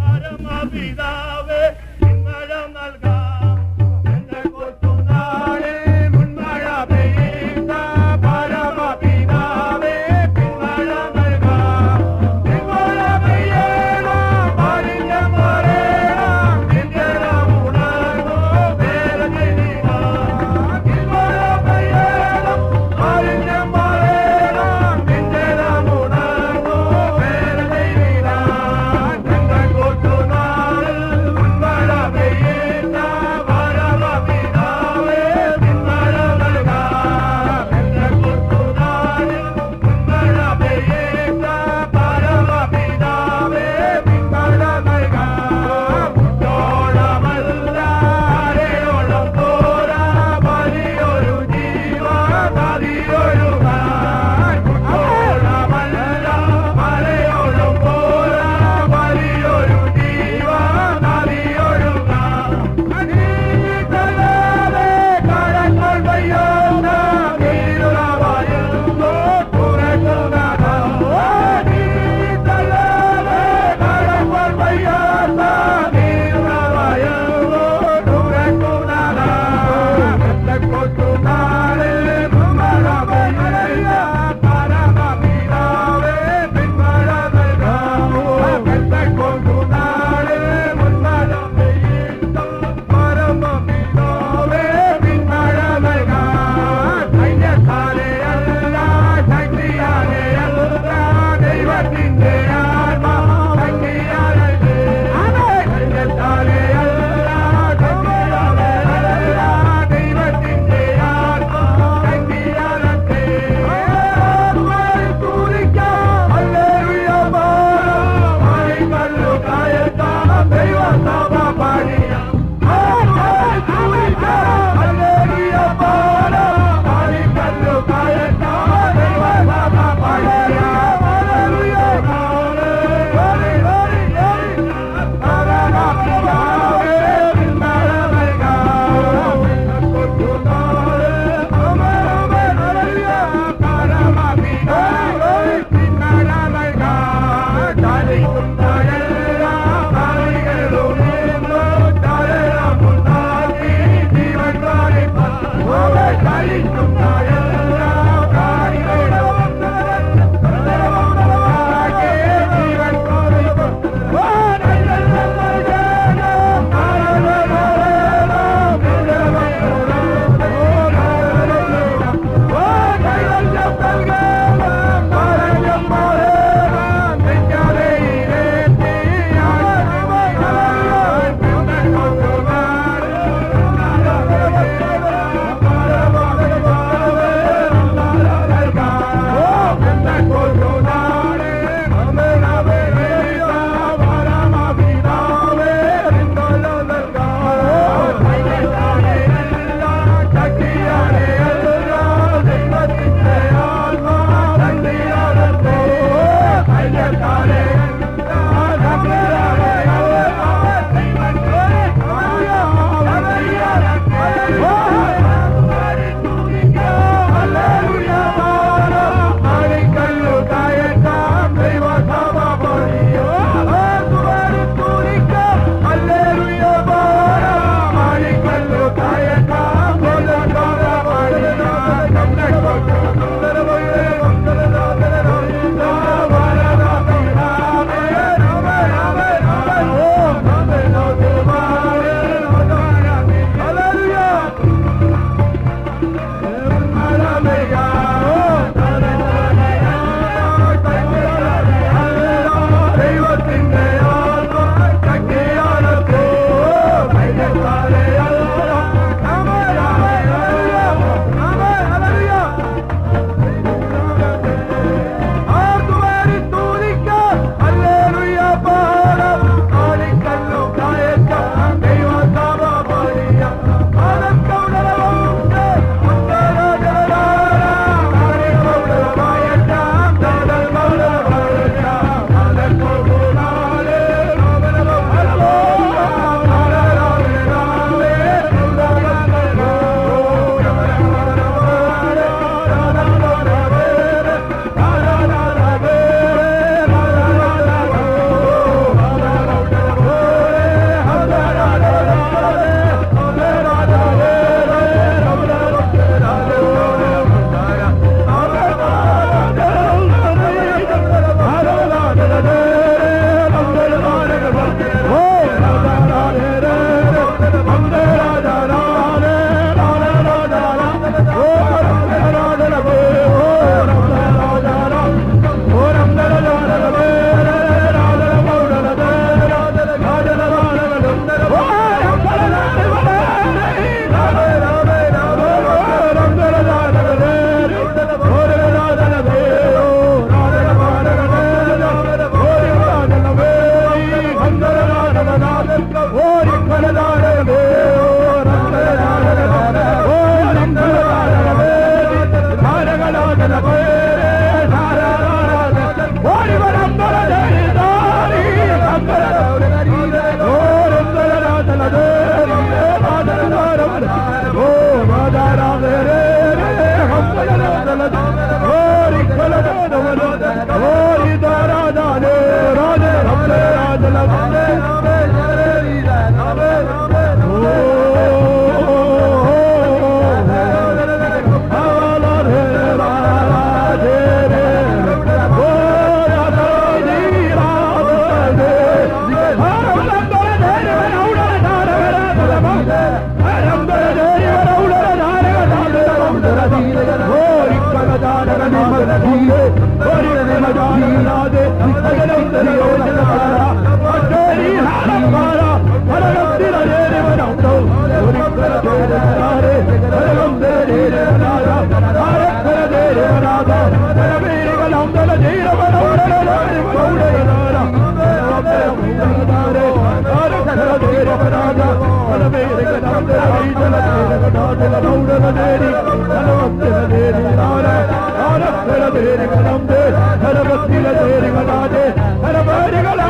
S3: പരമപിതാവേ, നിൻമഴ നൽകാം. എന്റെ കൊച്ചുനാളിൽ മുൻമഴ പെയ്യിച്ച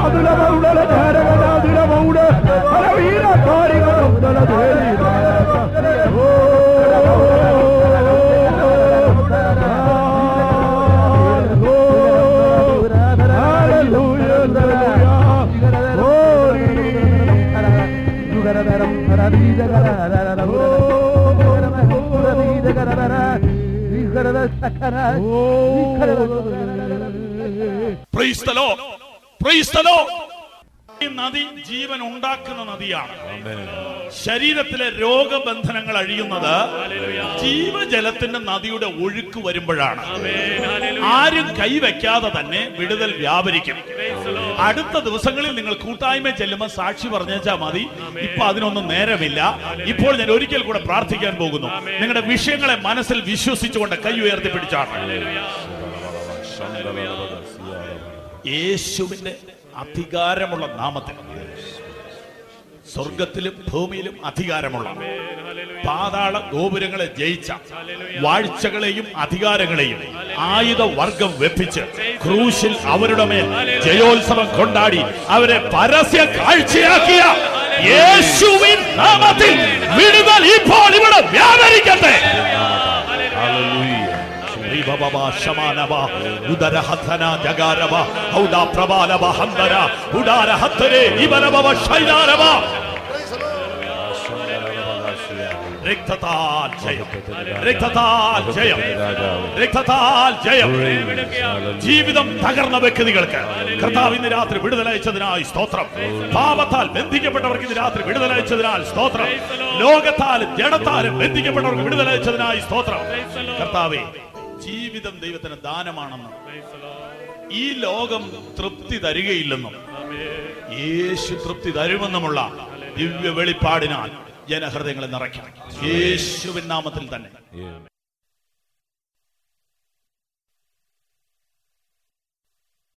S1: Praise the Lord. Praise the Lord. ഈ നദി ജീവൻ ഉണ്ടാക്കുന്ന നദിയാണ് ശരീരത്തിലെ രോഗബന്ധനങ്ങൾ അഴിയുന്നത് ജീവജലത്തിന്റെ നദിയുടെ ഒഴുക്ക് വരുമ്പോഴാണ് ആരും കൈവയ്ക്കാതെ തന്നെ വിടുതൽ വ്യാപരിക്കും അടുത്ത ദിവസങ്ങളിൽ നിങ്ങൾ കൂട്ടായ്മ ചെല്ലുമ്പോൾ സാക്ഷി പറഞ്ഞേച്ചാ മതി ഇപ്പൊ അതിനൊന്നും നേരമില്ല ഇപ്പോൾ ഞാൻ ഒരിക്കൽ കൂടെ പ്രാർത്ഥിക്കാൻ പോകുന്നു നിങ്ങളുടെ വിഷയങ്ങളെ മനസ്സിൽ വിശ്വസിച്ചുകൊണ്ട് കൈ ഉയർത്തി പിടിച്ചാണ് യേശുവിന്റെ അധികാരമുള്ള നാമത്തിൽ സ്വർഗത്തിലും ഭൂമിയിലും അധികാരമുള്ള പാതാള ഗോപുരങ്ങളെ ജയിച്ച വാഴ്ചകളെയും അധികാരങ്ങളെയും ആയുധ വർഗം വെപ്പിച്ച് ക്രൂശിൽ അവരുടെ മേൽ ജയോത്സവം കൊണ്ടാടി അവരെ പരസ്യ കാഴ്ചയാക്കിയ യേശുവിൻ നാമത്തിൽ വിടുതൽ ഇപ്പോൾ ഇവിടെ വ്യാപരിക്കട്ടെ ശ്രീബബബ ശമാനബ ഉദരഹധന ജഗാരബ ഔഡ പ്രബാലബ ഹന്തര ഉഡാരഹത്തരെ ഇവരബവ ശൈലാരബ രക്തത്താൽ ജയം രക്തത്താൽ ജയം രക്തത്താൽ ജയം ജീവിതം തകർന്ന വ്യക്തികൾക്ക് കർത്താവ് ഇന്ന് രാത്രി വിടുതലയച്ചതിനായി സ്തോത്രം പാപത്താൽ ബന്ധിക്കപ്പെട്ടവർക്ക് ഇന്ന് രാത്രി വിടുതലയച്ചതിനാൽ സ്തോത്രം ലോകത്താലും ജഡത്താലും ബന്ധിക്കപ്പെട്ടവർക്ക് വിടുതലയച്ചതിനായി സ്തോത്രം കർത്താവേ ജീവിതം ദൈവത്തിന് ദാനമാണെന്നും ഈ ലോകം തൃപ്തി തരികയില്ലെന്നും യേശു തൃപ്തി തരുമെന്നുമുള്ള ദിവ്യ വെളിപ്പാടിനാൽ ജനഹൃദയങ്ങളെ നിറയ്ക്കണം യേശുവിൻ നാമത്തിൽ തന്നെ